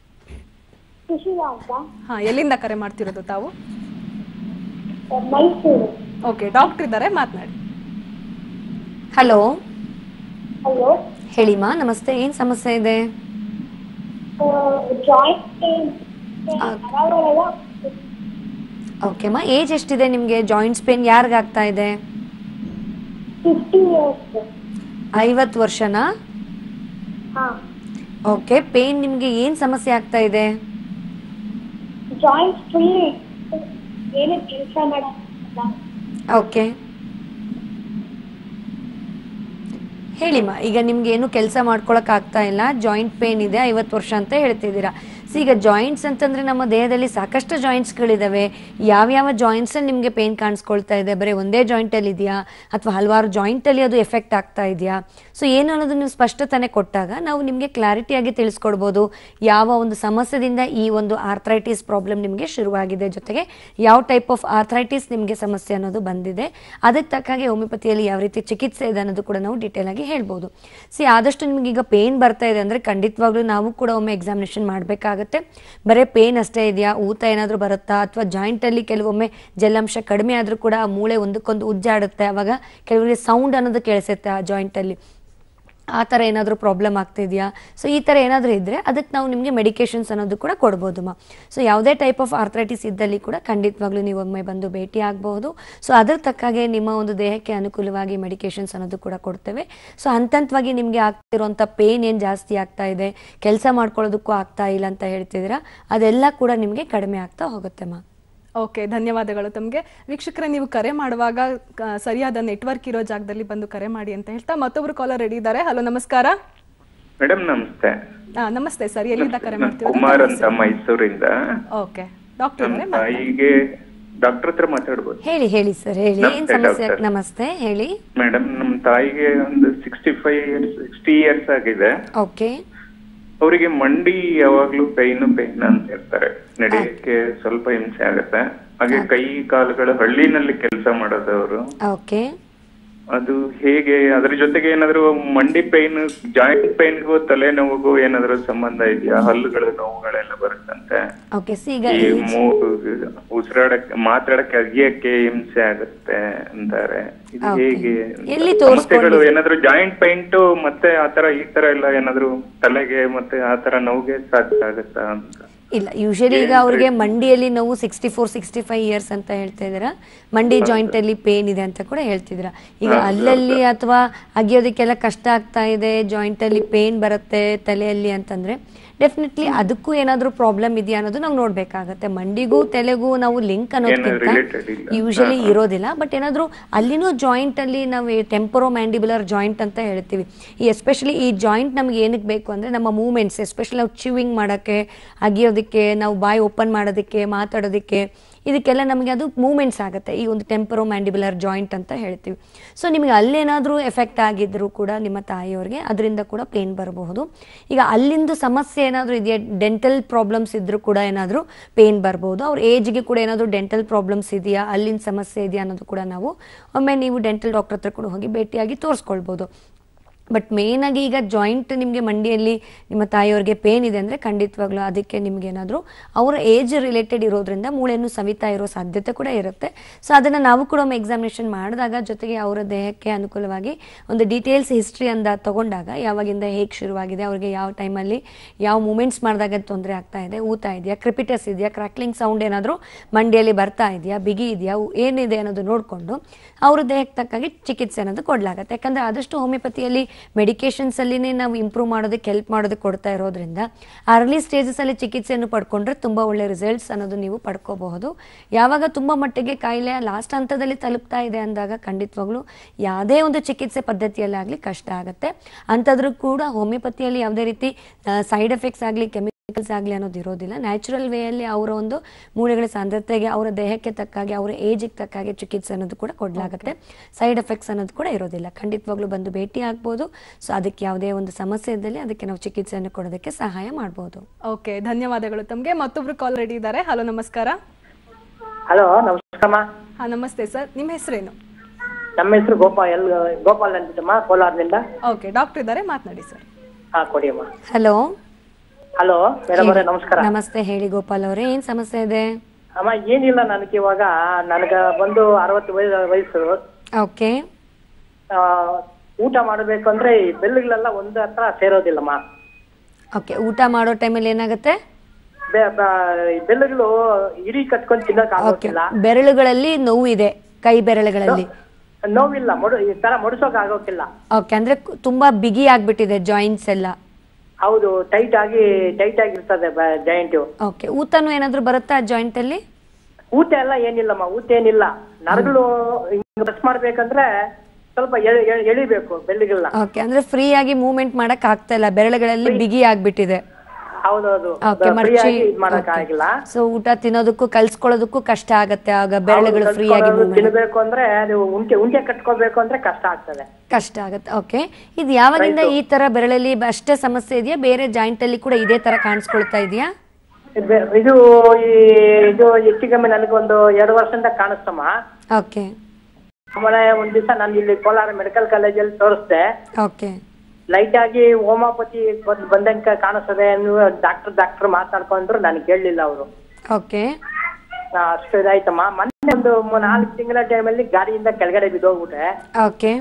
ಸುಶೀಲಾ ಅಂತ ಹಾ ಎಲ್ಲಿಂದ ಕರೆ ಮಾಡ್ತಿರೋದು ತಾವು ಮೈಸೂರು ಓಕೆ ಡಾಕ್ಟರ್ ಇದ್ದಾರೆ ಮಾತನಾಡಿ ಹಲೋ ಹಲೋ ಹೇಳಿಮಾ ನಮಸ್ತೆ ಏನು ಸಮಸ್ಯೆ ಇದೆ ಜಾಯಿಂಟ್ ಪೇನ್ ನರಗಳೆಲ್ಲ ಓಕೆಮ್ಮ ಏಜ್ ಎಷ್ಟಿದೆ ನಿಮಗೆ ಜಾಯಿಂಟ್ಸ್ ಪೇನ್ ಯಾರಿಗಾಗ್ತಾ ಇದೆ ಫಿಫ್ಟಿ ಇಯರ್ಸ್ ಐವತ್ತು ವರ್ಷನಾ ಹಾ ಓಕೆ ಪೇನ್ ನಿಮಗೆ ಏನು ಸಮಸ್ಯೆ ಆಗ್ತಾ ಇದೆ ಜಾಯಿಂಟ್ ಫುಲ್ ಏನು ಕೆಲಸ ಮಾಡಲ್ಲ ಓಕೆ ಹೇಳಿಮ್ಮ ಈಗ ನಿಮ್ಗೆ ಏನು ಕೆಲಸ ಮಾಡ್ಕೊಳಕ್ ಆಗ್ತಾ ಇಲ್ಲ ಜಾಯಿಂಟ್ ಪೇನ್ ಇದೆ ಐವತ್ತು ವರ್ಷ ಅಂತ ಹೇಳ್ತಿದ್ದೀರಾ ಸೊ ಈಗ ಜಾಯಿಂಟ್ಸ್ ಅಂತಂದ್ರೆ ನಮ್ಮ ದೇಹದಲ್ಲಿ ಸಾಕಷ್ಟು ಜಾಯಿಂಟ್ಸ್ಗಳಿದಾವೆ ಯಾವ್ಯಾವ ಜಾಯಿಂಟ್ಸ್ ನಿಮಗೆ ಪೇನ್ ಕಾಣಿಸ್ಕೊಳ್ತಾ ಇದೆ ಬರೀ ಒಂದೇ ಜಾಯಿಂಟಲ್ಲಿ ಇದೆಯಾ ಅಥವಾ ಹಲವಾರು ಜಾಯಿಂಟಲ್ಲಿ ಅದು ಎಫೆಕ್ಟ್ ಆಗ್ತಾ ಇದೆಯಾ ಸೊ ಏನು ಅನ್ನೋದು ನೀವು ಸ್ಪಷ್ಟತನೆ ಕೊಟ್ಟಾಗ ನಾವು ನಿಮಗೆ ಕ್ಲಾರಿಟಿಯಾಗಿ ತಿಳಿಸ್ಕೊಡ್ಬೋದು ಯಾವ ಒಂದು ಸಮಸ್ಯೆದಿಂದ ಈ ಒಂದು ಆರ್ಥ್ರೈಟಿಸ್ ಪ್ರಾಬ್ಲಮ್ ನಿಮಗೆ ಶುರುವಾಗಿದೆ ಜೊತೆಗೆ ಯಾವ ಟೈಪ್ ಆಫ್ ಆರ್ಥ್ರೈಟಿಸ್ ನಿಮಗೆ ಸಮಸ್ಯೆ ಅನ್ನೋದು ಬಂದಿದೆ ಅದಕ್ಕೆ ತಕ್ಕ ಹಾಗೆ ಹೋಮಿಯೋಪತಿಯಲ್ಲಿ ಯಾವ ರೀತಿ ಚಿಕಿತ್ಸೆ ಇದೆ ಅನ್ನೋದು ಕೂಡ ನಾವು ಡೀಟೇಲ್ ಆಗಿ ಹೇಳ್ಬೋದು ಸಿ ಆದಷ್ಟು ನಿಮ್ಗೆ ಈಗ ಪೇನ್ ಬರ್ತಾ ಇದೆ ಅಂದರೆ ಖಂಡಿತವಾಗ್ಲೂ ನಾವು ಕೂಡ ಒಮ್ಮೆ ಎಕ್ಸಾಮಿನೇಷನ್ ಮಾಡಬೇಕಾಗುತ್ತೆ ಬರೀ ಪೇನ್ ಅಷ್ಟೇ ಇದೆಯಾ ಊತ ಏನಾದರೂ ಬರುತ್ತಾ ಅಥವಾ ಜಾಯಿಂಟಲ್ಲಿ ಕೆಲವೊಮ್ಮೆ ಜಲಾಂಶ ಕಡಿಮೆ ಆದರೂ ಕೂಡ ಆ ಮೂಳೆ ಒಂದಕ್ಕೊಂದು ಉಜ್ಜಾಡುತ್ತೆ ಅವಾಗ ಕೆಲವರಿಗೆ ಸೌಂಡ್ ಅನ್ನೋದು ಕೇಳಿಸುತ್ತೆ ಆ ಜಾಯಿಂಟಲ್ಲಿ ಆ ಥರ ಏನಾದರೂ ಪ್ರಾಬ್ಲಮ್ ಆಗ್ತಿದೆಯಾ ಸೊ ಈ ಥರ ಏನಾದರೂ ಇದ್ದರೆ ಅದಕ್ಕೆ ನಾವು ನಿಮಗೆ ಮೆಡಿಕೇಶನ್ಸ್ ಅನ್ನೋದು ಕೂಡ ಕೊಡ್ಬೋದು ಮಾ ಸೊ ಯಾವುದೇ ಟೈಪ್ ಆಫ್ ಆರ್ಥ್ರೈಟಿಸ್ ಇದ್ದಲ್ಲಿ ಕೂಡ ಖಂಡಿತವಾಗ್ಲೂ ನೀವು ಒಮ್ಮೆ ಬಂದು ಭೇಟಿ ಆಗಬಹುದು ಸೊ ಅದ್ರ ತಕ್ಕಾಗೆ ನಿಮ್ಮ ಒಂದು ದೇಹಕ್ಕೆ ಅನುಕೂಲವಾಗಿ ಮೆಡಿಕೇಶನ್ಸ್ ಅನ್ನೋದು ಕೂಡ ಕೊಡ್ತೇವೆ ಸೊ ಹಂತ ಹಂತವಾಗಿ ನಿಮಗೆ ಆಗ್ತಿರುವಂಥ ಪೇನ್ ಏನು ಜಾಸ್ತಿ ಆಗ್ತಾ ಇದೆ ಕೆಲಸ ಮಾಡ್ಕೊಳ್ಳೋದಕ್ಕೂ ಆಗ್ತಾ ಇಲ್ಲ ಅಂತ ಹೇಳ್ತಿದ್ದೀರಾ ಅದೆಲ್ಲ ಕೂಡ ನಿಮಗೆ ಕಡಿಮೆ ಆಗ್ತಾ ಹೋಗುತ್ತೆ ಮಾ ಓಕೆ ಧನ್ಯವಾದಗಳು ತಮಗೆ ವೀಕ್ಷಕರೇ ನೀವು ಕರೆ ಮಾಡುವಾಗ ಆ, ಸರಿಯಾದ ನೆಟ್ವರ್ಕ್ ಇರೋ ಜಾಗದಲ್ಲಿ ಬಂದು ಕರೆ ಮಾಡಿ ಅಂತ ಹೇಳ್ತಾ ಮತ್ತೊಬ್ರು ಕಾಲರ್ ರೆಡಿ ಇದ್ದಾರೆ ಹಲೋ ನಮಸ್ಕಾರ ಮೇಡಮ್ ನಮಸ್ತೆ ಆ, ನಮಸ್ತೆ ಸರ್ ಎಲ್ಲಿಂದ ಕರೆ ನಾನು ಮಾಡ್ತಿರೋದು ಕುಮಾರ್ ಅಂತ ಮೈಸೂರಿಂದ ಓಕೆ ಡಾಕ್ಟರ್ ನಮ್ಮ ಇದ್ದಾರೆ ತಾಯಿಗೆ ಡಾಕ್ಟರ್ ಹತ್ರ ಮಾತಾಡ್ಬೋದು ಹೇಳಿ ಹೇಳಿ ಸರ್ ಹೇಳಿ ಏನ್ ನಮಸ್ತೆ, ಸಮಸ್ಯೆ ಡಾಕ್ಟರ್. ನಮಸ್ತೆ ಹೇಳಿ ಮೇಡಮ್ ನಮ್ಮ ತಾಯಿಗೆ ಒಂದು sixty five years sixty years ಆಗಿದೆ ಓಕೆ ಅವರಿಗೆ ಮಂಡಿ ಯಾವಾಗ್ಲೂ ಪೈನ್ ಪೈನ್ ಅಂತ ಇರ್ತಾರೆ ನಡೆಯಕ್ಕೆ ಸ್ವಲ್ಪ ಹಿಂಸೆ ಆಗುತ್ತೆ ಹಾಗೆ ಕೈ ಕಾಲುಗಳು ಹಳ್ಳಿನಲ್ಲಿ ಕೆಲಸ ಮಾಡೋದವರು ಓಕೆ ಅದು ಹೇಗೆ ಅದ್ರ ಜೊತೆಗೆ ಏನಾದ್ರು ಮಂಡಿ ಪೈನ್ ಜಾಯಿಂಟ್ ಪೈನ್ಗೂ ತಲೆನೋವಿಗೂ ಏನಾದ್ರು ಸಂಬಂಧ ಇದೆಯಾ ಹಲ್ಲುಗಳ ನೋವುಗಳೆಲ್ಲ ಬರುತ್ತಂತೆ ಓಕೆ ಸಿ ಈಗ ಈ ಏಜ್ ಮೂ ಉಸಿರಾಡಕ್ಕೆ ಮಾತಾಡಕ್ಕೆ ಅಗಿಯಕ್ಕೆ ಹಿಂಸೆ ಆಗುತ್ತೆ ಅಂತಾರೆ ಇದು Okay. ಹೇಗೆ ಎಲ್ಲಿ ಸಮಸ್ಯೆಗಳು ತೋರಿಸ್ಕೊಂಡಿದ್ದೀರಿ? ಏನಾದ್ರು ಜಾಯಿಂಟ್ ಪೈಂಟ್ ಮತ್ತೆ ಆತರ ಈ ತರ ಎಲ್ಲ ಏನಾದ್ರು ತಲೆಗೆ ಮತ್ತೆ ಆತರ ನೋವಿಗೆ ಸಾಧ್ಯ ಆಗುತ್ತಾ ಅಂತ ಇಲ್ಲ ಯೂಶಲಿ ಈಗ ಅವ್ರಿಗೆ ಮಂಡಿಯಲ್ಲಿ ನೋವು sixty four sixty five years ಅಂತ ಹೇಳ್ತಾ ಇದ್ದೀರಾ ಮಂಡಿ ಜಾಯಿಂಟ್ ಅಲ್ಲಿ ಪೇನ್ ಇದೆ ಅಂತ ಕೂಡ ಹೇಳ್ತಿದ್ದೀರಾ ಈಗ ಹೌದು, ಅಲ್ಲಲ್ಲಿ ಅಥವಾ ಅಗಿಯೋದಕ್ಕೆಲ್ಲ ಕಷ್ಟ ಆಗ್ತಾ ಇದೆ ಜಾಯಿಂಟ್ ಅಲ್ಲಿ ಪೇನ್ ಬರುತ್ತೆ ತಲೆಯಲ್ಲಿ ಅಂತಂದ್ರೆ ಡೆಫಿನೆಟ್ಲಿ ಅದಕ್ಕೂ ಏನಾದ್ರೂ ಪ್ರಾಬ್ಲಮ್ ಇದೆಯಾ ಅನ್ನೋದು ನಾವು ನೋಡ್ಬೇಕಾಗತ್ತೆ ಮಂಡಿಗೂ ತಲೆಗೂ ನಾವು ಲಿಂಕ್ related ಅನ್ನೋದಕ್ಕಿಂತ ಇಲ್ಲ. ಯೂಶಲಿ ಹಾ, ಹಾ. ಇರೋದಿಲ್ಲ ಬಟ್ ಏನಾದರೂ ಅಲ್ಲಿನೂ ಜಾಯಿಂಟ್ ಅಲ್ಲಿ ನಾವು ಟೆಂಪರೋ ಮ್ಯಾಂಡಿಬುಲರ್ ಜಾಯಿಂಟ್ ಅಂತ ಹೇಳ್ತೀವಿ ಈ ಎಸ್ಪೆಷಲಿ ಈ ಜಾಯಿಂಟ್ ನಮ್ಗೆ ಏನಕ್ಕೆ ಬೇಕು ಅಂದ್ರೆ ನಮ್ಮ ಮೂಮೆಂಟ್ಸ್ ಎಸ್ಪೆಷಲಿ ನಾವು ಚಿವಿಂಗ್ ಮಾಡೋಕ್ಕೆ ಅಗಿಯೋದಕ್ಕೆ ನಾವು ಬಾಯಿ ಓಪನ್ ಮಾಡೋದಕ್ಕೆ ಮಾತಾಡೋದಕ್ಕೆ ಇದಕ್ಕೆಲ್ಲ ನಮಗೆ ಅದು ಮೂಮೆಂಟ್ಸ್ ಆಗುತ್ತೆ ಈ ಒಂದು ಟೆಂಪರೋ ಮ್ಯಾಂಡಿಬುಲರ್ ಜಾಯಿಂಟ್ ಅಂತ ಹೇಳ್ತೀವಿ ಸೊ ನಿಮಗೆ ಅಲ್ಲೇನಾದರೂ ಎಫೆಕ್ಟ್ ಆಗಿದ್ರು ಕೂಡ ನಿಮ್ಮ ತಾಯಿಯವ್ರಿಗೆ ಅದರಿಂದ ಕೂಡ ಪೇನ್ ಬರಬಹುದು ಈಗ ಅಲ್ಲಿಂದು ಸಮಸ್ಯೆ ಏನಾದರೂ ಇದೆಯಾ ಡೆಂಟಲ್ ಪ್ರಾಬ್ಲಮ್ಸ್ ಇದ್ರೂ ಕೂಡ ಏನಾದರೂ ಪೇನ್ ಬರ್ಬೋದು ಅವ್ರ ಏಜ್ಗೆ ಕೂಡ ಏನಾದರೂ ಡೆಂಟಲ್ ಪ್ರಾಬ್ಲಮ್ಸ್ ಇದೆಯಾ ಅಲ್ಲಿನ ಸಮಸ್ಯೆ ಇದೆಯಾ ಅನ್ನೋದು ಕೂಡ ನಾವು ಒಮ್ಮೆ ನೀವು ಡೆಂಟಲ್ ಡಾಕ್ಟರ್ ಹತ್ರ ಕೂಡ ಹೋಗಿ ಭೇಟಿಯಾಗಿ ತೋರಿಸ್ಕೊಳ್ಬೋದು ಬಟ್ ಮೇನ್ ಆಗಿ ಈಗ ಜಾಯಿಂಟ್ ನಿಮಗೆ ಮಂಡಿಯಲ್ಲಿ ನಿಮ್ಮ ತಾಯಿಯವ್ರಿಗೆ ಪೇನ್ ಇದೆ ಅಂದರೆ ಖಂಡಿತವಾಗ್ಲೂ ಅದಕ್ಕೆ ನಿಮ್ಗೆ ಏನಾದರೂ ಅವರ ಏಜ್ ರಿಲೇಟೆಡ್ ಇರೋದ್ರಿಂದ ಮೂಳೆಯನ್ನು ಸವಿತಾ ಇರೋ ಸಾಧ್ಯತೆ ಕೂಡ ಇರುತ್ತೆ ಸೊ ಅದನ್ನು ನಾವು ಕೂಡ ಒಮ್ಮೆ ಎಕ್ಸಾಮಿನೇಷನ್ ಮಾಡಿದಾಗ ಜೊತೆಗೆ ಅವರ ದೇಹಕ್ಕೆ ಅನುಕೂಲವಾಗಿ ಒಂದು ಡೀಟೇಲ್ಸ್ ಹಿಸ್ಟ್ರಿ ಅಂದ ತಗೊಂಡಾಗ ಯಾವಾಗಿಂದ ಹೇಗೆ ಶುರುವಾಗಿದೆ ಅವ್ರಿಗೆ ಯಾವ ಟೈಮಲ್ಲಿ ಯಾವ ಮೂಮೆಂಟ್ಸ್ ಮಾಡಿದಾಗ ತೊಂದರೆ ಆಗ್ತಾ ಇದೆ ಊತ ಇದೆಯಾ ಕ್ರಿಪಿಟಸ್ ಇದೆಯಾ ಕ್ರಾಕ್ಲಿಂಗ್ ಸೌಂಡ್ ಏನಾದರೂ ಮಂಡಿಯಲ್ಲಿ ಬರ್ತಾ ಇದೆಯಾ ಬಿಗಿ ಇದೆಯಾ ಉ- ಏನಿದೆ ಅನ್ನೋದು ನೋಡಿಕೊಂಡು ಅವ್ರ ದೇಹಕ್ಕೆ ತಕ್ಕಾಗಿ ಚಿಕಿತ್ಸೆ ಅನ್ನೋದು ಕೊಡಲಾಗುತ್ತೆ ಯಾಕಂದರೆ ಆದಷ್ಟು ಹೋಮಿಯೋಪತಿಯಲ್ಲಿ ಮೆಡಿಕೇಶನ್ಸ್ ಅಲ್ಲಿನೇ ನಾವು ಇಂಪ್ರೂವ್ ಮಾಡೋದಕ್ಕೆ ಹೆಲ್ಪ್ ಮಾಡೋದಕ್ಕೆ ಕೊಡ್ತಾ ಇರೋದ್ರಿಂದ ಅರ್ಲಿ ಸ್ಟೇಜಸ್ ಅಲ್ಲಿ ಚಿಕಿತ್ಸೆಯನ್ನು ಪಡ್ಕೊಂಡ್ರೆ ತುಂಬಾ ಒಳ್ಳೆ ರಿಸಲ್ಟ್ಸ್ ಅನ್ನೋದು ನೀವು ಪಡ್ಕೋಬಹುದು ಯಾವಾಗ ತುಂಬಾ ಮಟ್ಟಿಗೆ ಕಾಯಿಲೆ ಲಾಸ್ಟ್ ಹಂತದಲ್ಲಿ ತಲುಪ್ತಾ ಇದೆ ಅಂದಾಗ ಖಂಡಿತವಾಗ್ಲೂ ಯಾವುದೇ ಒಂದು ಚಿಕಿತ್ಸೆ ಪದ್ಧತಿಯಲ್ಲಾಗಲಿ ಕಷ್ಟ ಆಗುತ್ತೆ ಅಂಥದ್ರೂ ಕೂಡ ಹೋಮಿಯೋಪತಿಯಲ್ಲಿ ಯಾವುದೇ ರೀತಿ ಸೈಡ್ ಎಫೆಕ್ಟ್ಸ್ ಆಗಲಿ ಕೆಮಿಕಲ್ಸ್ ಆಗಲಿ ಅನ್ನೋದು ಇರೋದಿಲ್ಲ ನ್ಯಾಚುರಲ್ ವೇಯಲ್ಲಿ ಅವರ ಒಂದು ಮೂಳೆಗಳ ಸಾಂದ್ರತೆಗೆ ಅವರ ದೇಹಕ್ಕೆ ತಕ್ಕಾಗೆ ಅವರ ಏಜಿಗೆ ತಕ್ಕಾಗೆ ಚಿಕಿತ್ಸೆ ಅನ್ನೋದು ಕೂಡ ಕೊಡಲಾಗುತ್ತೆ ಸೈಡ್ ಎಫೆಕ್ಟ್ಸ್ ಅನ್ನೋದು ಕೂಡ ಇರೋದಿಲ್ಲ ಖಂಡಿತವಾಗ್ಲೂ ಬಂದು ಭೇಟಿ ಆಗ್ಬೋದು ಸೊ ಅದಕ್ಕೆ ಯಾವುದೇ ಒಂದು ಸಮಸ್ಯೆ ಇದ್ದಲ್ಲಿ ಅದಕ್ಕೆ ನಾವು ಚಿಕಿತ್ಸೆಯನ್ನು ಕೊಡೋದಕ್ಕೆ ಸಹಾಯ ಮಾಡ್ಬೋದು ಓಕೆ ಧನ್ಯವಾದಗಳು ತಮಗೆ ಮತ್ತೊಬ್ರು ಕಾಲ್ ರೆಡಿ ಇದ್ದಾರೆ ಹಲೋ ನಮಸ್ಕಾರ ಹಲೋ ನಮಸ್ಕಾರಮ್ಮ ಹಾ ನಮಸ್ತೆ ಸರ್ ನಿಮ್ಮ ಹೆಸರೇನು ನಮ್ಮ ಹೆಸರು ಗೋಪಾಲ್ ಎಲ್ ಗೋಪಾಲ್ ಅಂತಿದ್ದಮ್ಮ ಕೋಲಾರದಿಂದ ಓಕೆ ಡಾಕ್ಟರ್ ಇದ್ದಾರೆ ಮಾತನಾಡಿ ಸರ್ ಹಾ ಕೊಡಿಯಮ್ಮ ಹಲೋ ಹಲೋ ಮೇಡಮ್ ಅವರೇ ನಮಸ್ಕಾರ ನಮಸ್ತೆ ಹೇಳಿ ಗೋಪಾಲ್ ಅವರೇ ಏನ್ ಸಮಸ್ಯೆ ಇದೆ ಅಮ್ಮ ಏನಿಲ್ಲ ನನಗೆ ಇವಾಗ ನನಗೆ ಬಂದು ಅರವತ್ತು ವಯ- ವಯಸ್ಸು ಓಕೆ ಆ, ಊಟ ಮಾಡಬೇಕು ಅಂದ್ರೆ ಈ ಬೆಲ್ಲುಗಳೆಲ್ಲ ಒಂದು ಹತ್ರ ಸೇರೋದಿಲ್ಲಮ್ಮ ಓಕೆ ಊಟ ಮಾಡೋ ಟೈಮಲ್ಲಿ ಏನಾಗುತ್ತೆ ಬೆ- ಬ- ಈ ಬೆಲ್ಲುಗಳು ಇರಿ ಕಟ್ಕೊಂಡು ತಿನ್ನಕ್ ಓಕೆ ಆಗೋದಿಲ್ಲ ಬೆರಳುಗಳಲ್ಲಿ ನೋವು ಇದೆ ಕೈ ಬೆರಳುಗಳಲ್ಲಿ ನೋವಿಲ್ಲ ಮಡು ಈ ತರ ಮಡಿಸೋಕ್ ಆಗೋಕಿಲ್ಲ ಓಕೆ ಅಂದ್ರೆ ಕು- ತುಂಬಾ ಬಿಗಿ ಆಗ್ಬಿಟ್ಟಿದೆ ಜಾಯಿಂಟ್ಸ್ ಎಲ್ಲ ಹೌದು ಟೈಟ್ ಆಗಿ ಟೈಟ್ ಆಗಿರ್ತದೆ ಜಾಯಿಂಟ್ ಓಕೆ ಊತನೂ ಏನಾದ್ರೂ ಬರುತ್ತಾ ಜಾಯಿಂಟ್ ಅಲ್ಲಿ ಊಟ ಎಲ್ಲ ಏನಿಲ್ಲಮ್ಮ ಊಟ ಏನಿಲ್ಲ ನರಗಳು ಹಿಂಗ್ ಪ್ರೆಸ್ ಮಾಡ್ಬೇಕಂದ್ರೆ ಸ್ವಲ್ಪ ಎಳಿ- ಎಳಿ- ಎಳಿಬೇಕು ಬೆಲ್ಲಿಗೆಲ್ಲ ಓಕೆ ಅಂದ್ರೆ ಫ್ರೀ ಆಗಿ ಮೂವ್ಮೆಂಟ್ ಮಾಡಕ್ ಆಗ್ತಾ ಇಲ್ಲ ಬೆರಳುಗಳಲ್ಲಿ ಬಿಗಿ ಆಗ್ಬಿಟ್ಟಿದೆ ಹೌದೌದು ಓಕೆ ಫ್ರೀ ಮಡಚಿ ಆಗಿ ಇದ್ ಮಾಡಕ್ ಆಗಿಲ್ಲ ಸೊ ಊಟ ತಿನ್ನೋದಕ್ಕೂ ಕಲ್ಸ್ಕೊಳ್ಳೋದಕ್ಕೂ ಕಷ್ಟ ಆಗತ್ತೆ ಆಗ ಬೆರಳುಗಳು ಫ್ರೀ ಆಗಿ ಮೂವ್ಮೆಂಟ್ ತಿನ್ಬೇಕು ಅಂದ್ರೆ ಅದು ಉಂಟೆ ಉಂಟೆ ಕಟ್ಕೋಬೇಕು ಅಂದ್ರೆ ಕಷ್ಟ ಆಗ್ತದೆ ಕಷ್ಟ ಆಗತ್ತೆ ಓಕೆ ಇದು ಯಾವಾಗಿಂದ ಈ ತರ ಬೆರಳಲ್ಲಿ ಅಷ್ಟೇ ಸಮಸ್ಯೆ ಇದೆಯಾ ಬೇರೆ ಜಾಯಿಂಟ್ ಅಲ್ಲಿ ಕೂಡ ಇದೇ ತರ ಕಾಣಿಸ್ಕೊಳ್ತಾ ಇದೆಯಾ ಇದು- ಇದು ಈ ಇದು ಹೆಚ್ಚು ಕಮ್ಮಿ ನನಗೊಂದು ಎರಡು ವರ್ಷದಿಂದ ಕಾಣಿಸ್ತಮ್ಮ ಓಕೆ ಆಮೇಲೆ ಒಂದ್ ದಿವಸ ನಾನು ಇಲ್ಲಿ ಕೋಲಾರ ಮೆಡಿಕಲ್ ಕಾಲೇಜಲ್ಲಿ ತೋರಿಸ್ದೆ ಓಕೆ ಲೈಟ್ ಆಗಿ ಹೋಮಿಯೋಪತಿ ಬಂದ್- ಬಂದಂಗ ಕಾಣಿಸ್ತದೆ ನೀವು ಡಾಕ್ಟರ್ ಡಾಕ್ಟರ್ ಮಾತಾಡ್ಕೊಂಡ್ರು ನನಗೆ ಕೇಳಲಿಲ್ಲ ಅವರು ಓಕೆ ಅಷ್ಟು ಇದಾಯ್ತಮ್ಮ ಮೊನ್ನೆ ಒಂದು ಮೂ- ನಾಲ್ಕು ತಿಂಗಳ ಟೈಮಲ್ಲಿ ಗಾಡಿಯಿಂದ ಕೆಳಗಡೆ ಬಿದ್ದೋಗ್ಬಿಟ್ಟೆ ಓಕೆ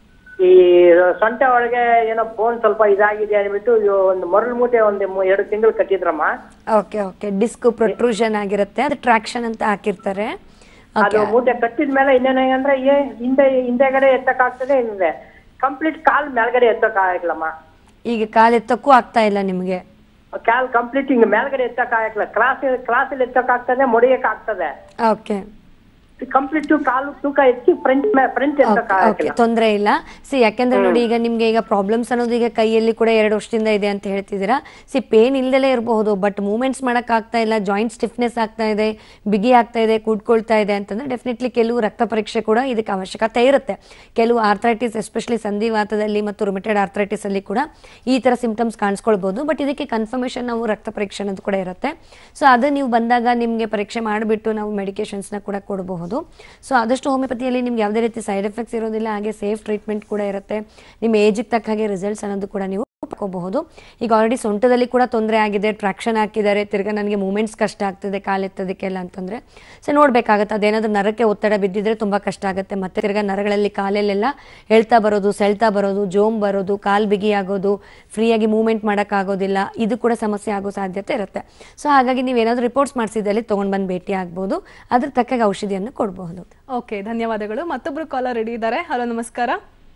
ಈ ಸೊಂಟ ಒಳಗೆ ಏನೋ ಬೋನ್ ಸ್ವಲ್ಪ ಇದಾಗಿದೆ ಅಂದ್ಬಿಟ್ಟು ಇವು ಒಂದು ಮರಳು ಮೂಟೆ ಒಂದು ಮೂ- ಎರಡು ತಿಂಗಳು ಕಟ್ಟಿದ್ರಮ್ಮ ಓಕೆ ಓಕೆ ಡಿಸ್ಕ್ ಪ್ರೊಟ್ರೂಷನ್ ಆಗಿರುತ್ತೆ ಅದು ಟ್ರಾಕ್ಷನ್ ಅಂತ ಹಾಕಿರ್ತಾರೆ ಅದು ಓಕೆ ಮೂಟೆ ಕಟ್ಟಿದ ಮೇಲೆ ಇನ್ನೇನಂದ್ರೆ ಏ ಹಿಂದೆ ಹಿಂದೆಗಡೆ ಎತ್ತಕ್ಕಾಗ್ತದೆ ಹಿಂದೆ ಕಂಪ್ಲೀಟ್ ಕಾಲ್ ಮೇಲ್ಗಡೆ ಎತ್ತಕ್ ಆಗಿಲ್ಲಮ್ಮ ಈಗ ಕಾಲ್ ಎತ್ತಕ್ಕೂ ಆಗ್ತಾ ಇಲ್ಲ ನಿಮಗೆ ಕಾಲ್ ಕಂಪ್ಲೀಟ್ ಹಿಂಗ್ ಮೇಲ್ಗಡೆ ಎತ್ತಕ್ ಆಗಿಲ್ಲ ಕ್ರಾಸ್ ಕ್ರಾಸಲ್ಲಿ ಎತ್ತಕ್ ಆಗ್ತದೆ ಮೊಡಿಯಕ್ ಆಗ್ತದೆ ಓಕೆ ಕಂಪ್ಲೀಟ್ ಕಾಲು ತೂಕ ಹೆಚ್ಚಿ ಫ್ರಂಟ್ ಫ್ರಂಟ್ ಓಕೆ ತೊಂದರೆ ಇಲ್ಲ ಸಿ ಯಾಕೆಂದ್ರೆ ನೋಡಿ ಈಗ ನಿಮ್ಗೆ ಈಗ ಪ್ರಾಬ್ಲಮ್ಸ್ ಅನ್ನೋದು ಈಗ ಕೈಯಲ್ಲಿ ಕೂಡ ಎರಡು ವರ್ಷದಿಂದ ಇದೆ ಅಂತ ಹೇಳ್ತಿದ್ದೀರಾ ಸಿ ಪೇನ್ ಇಲ್ದಲೇ ಇರಬಹುದು ಬಟ್ ಮೂವ್ಮೆಂಟ್ಸ್ ಮಾಡಕ್ ಆಗ್ತಾ ಇಲ್ಲ ಜಾಯಿಂಟ್ ಸ್ಟಿಫ್ನೆಸ್ ಆಗ್ತಾ ಇದೆ ಬಿಗಿ ಆಗ್ತಾ ಇದೆ ಕೂಡ್ಕೊಳ್ತಾ ಇದೆ ಅಂತಂದ್ರೆ ಡೆಫಿನೆಟ್ಲಿ ಕೆಲವು ರಕ್ತ ಪರೀಕ್ಷೆ ಕೂಡ ಇದಕ್ಕೆ ಅವಶ್ಯಕತೆ ಇರುತ್ತೆ ಕೆಲವು ಆರ್ಥ್ರೈಟಿಸ್ ಎಸ್ಪೆಷಲಿ ಸಂಧಿವಾತದಲ್ಲಿ ಮತ್ತು ರುಮಿಟೆಡ್ ಆರ್ಥ್ರೈಟಿಸ್ ಅಲ್ಲಿ ಕೂಡ ಈ ತರ ಸಿಂಪ್ಟಮ್ಸ್ ಕಾಣಿಸ್ಕೊಳ್ಬಹುದು ಬಟ್ ಇದಕ್ಕೆ ಕನ್ಫರ್ಮೇಷನ್ ನಾವು ರಕ್ತ ಪರೀಕ್ಷೆ ಅನ್ನೋದು ಕೂಡ ಇರುತ್ತೆ ಸೊ ಅದು ನೀವು ಬಂದಾಗ ನಿಮಗೆ ಪರೀಕ್ಷೆ ಮಾಡಿಬಿಟ್ಟು ನಾವು ಮೆಡಿಕೇಶನ್ಸ್ನ ಕೂಡ ಕೊಡಬಹುದು ಸೊ ಆದಷ್ಟು ಹೋಮಿಯೋಪತಿಯಲ್ಲಿ ನಿಮ್ಗೆ ಯಾವುದೇ ರೀತಿ ಸೈಡ್ ಎಫೆಕ್ಟ್ಸ್ ಇರೋದಿಲ್ಲ ಹಾಗೆ ಸೇಫ್ ಟ್ರೀಟ್ಮೆಂಟ್ ಕೂಡ ಇರುತ್ತೆ ನಿಮ್ಮ ಏಜಿಗೆ ತಕ್ಕ ಹಾಗೆ ರಿಸಲ್ಟ್ಸ್ ಅನ್ನೋದು ಕೂಡ ನೀವು ಪಡ್ಕೋಬಹುದು ಈಗ ಆಲ್ರೆಡಿ ಸೊಂಟದಲ್ಲಿ ಕೂಡ ತೊಂದರೆ ಆಗಿದೆ ಟ್ರಾಕ್ಷನ್ ಹಾಕಿದ್ದಾರೆ ತಿರ್ಗಾ ನನಗೆ ಮೂಮೆಂಟ್ಸ್ ಕಷ್ಟ ಆಗ್ತಿದೆ ಕಾಲೆತ್ತೋದಕ್ಕೆಲ್ಲ ಅಂತಂದ್ರೆ ಸೊ ನೋಡ್ಬೇಕಾಗತ್ತೆ ಅದೇನಾದ್ರೂ ನರಕ್ಕೆ ಒತ್ತಡ ಬಿದ್ದಿದ್ರೆ ತುಂಬಾ ಕಷ್ಟ ಆಗುತ್ತೆ ಮತ್ತೆ ತಿರ್ಗಾ ನರಗಳಲ್ಲಿ ಕಾಲಲ್ಲೆಲ್ಲ ಎಳ್ತಾ ಬರೋದು ಸೆಳ್ತಾ ಬರೋದು ಜೋಮ್ ಬರೋದು ಕಾಲ್ ಬಿಗಿ ಆಗೋದು ಫ್ರೀಯಾಗಿ ಮೂವ್ಮೆಂಟ್ ಮಾಡೋಕ್ಕಾಗೋದಿಲ್ಲ ಇದು ಕೂಡ ಸಮಸ್ಯೆ ಆಗೋ ಸಾಧ್ಯತೆ ಇರುತ್ತೆ ಸೊ ಹಾಗಾಗಿ ನೀವೇನಾದ್ರೂ ರಿಪೋರ್ಟ್ಸ್ ಮಾಡಿಸಿದಲ್ಲಿ ತೊಗೊಂಡು ಬಂದು ಭೇಟಿ ಆಗ್ಬೋದು ಅದ್ರ ತಕ್ಕಾಗ ಔಷಧಿಯನ್ನು ಕೊಡಬಹುದು ಓಕೆ ಧನ್ಯವಾದಗಳು ಮತ್ತೊಬ್ರು ಕಾಲರ್ ರೆಡಿ ಇದ್ದಾರೆ ಹಲೋ ನಮಸ್ಕಾರ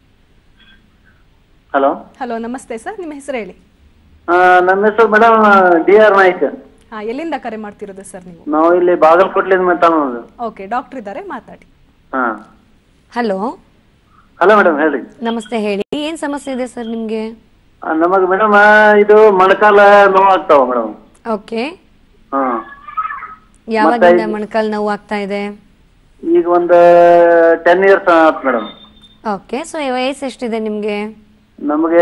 ಹಲೋ ಹಲೋ ನಮಸ್ತೆ ಸರ್ ನಿಮ್ಮ ಹೆಸರು ಹೇಳಿ ನಮ್ಮ ಹೆಸರು ಮೇಡಮ್ ಡಿ ಆರ್ ನಾಯ್ಕ್ ಹಾ ಎಲ್ಲಿಂದ ಕರೆ ಮಾಡ್ತಿರೋದು ಸರ್ ನೀವು ನಾವು ಇಲ್ಲಿ ಬಾಗಲಕೋಟ್ಲಿಂದ ಮಾತಾಡೋದು ಓಕೆ ಡಾಕ್ಟರ್ ಇದ್ದಾರೆ ಮಾತಾಡಿ ಹಾ ಹಲೋ ಹಲೋ ಮೇಡಮ್ ಹೇಳ್ರಿ ನಮಸ್ತೆ ಹೇಳಿ ಏನ್ ಸಮಸ್ಯೆ ಇದೆ ಸರ್ ನಿಮ್ಗೆ ಆ, ನಮಗ್ ಮೇಡಮ್ ಇದು ಮೊಣಕಾಲ ನೋವು ಆಗ್ತಾವ ಮೇಡಮ್ ಓಕೆ ಹಾ ಯಾವಾಗಿಂದ ಮೊಣಕಾಲು ನೋವು ಆಗ್ತಾ ಇದೆ ಈಗ ಒಂದು ಟೆನ್ ಇಯರ್ಸ್ ಆತ್ ಮೇಡಮ್ ಓಕೆ ಸೊ ವಯಸ್ಸು ಎಷ್ಟಿದೆ ನಿಮ್ಗೆ ನಮಗೆ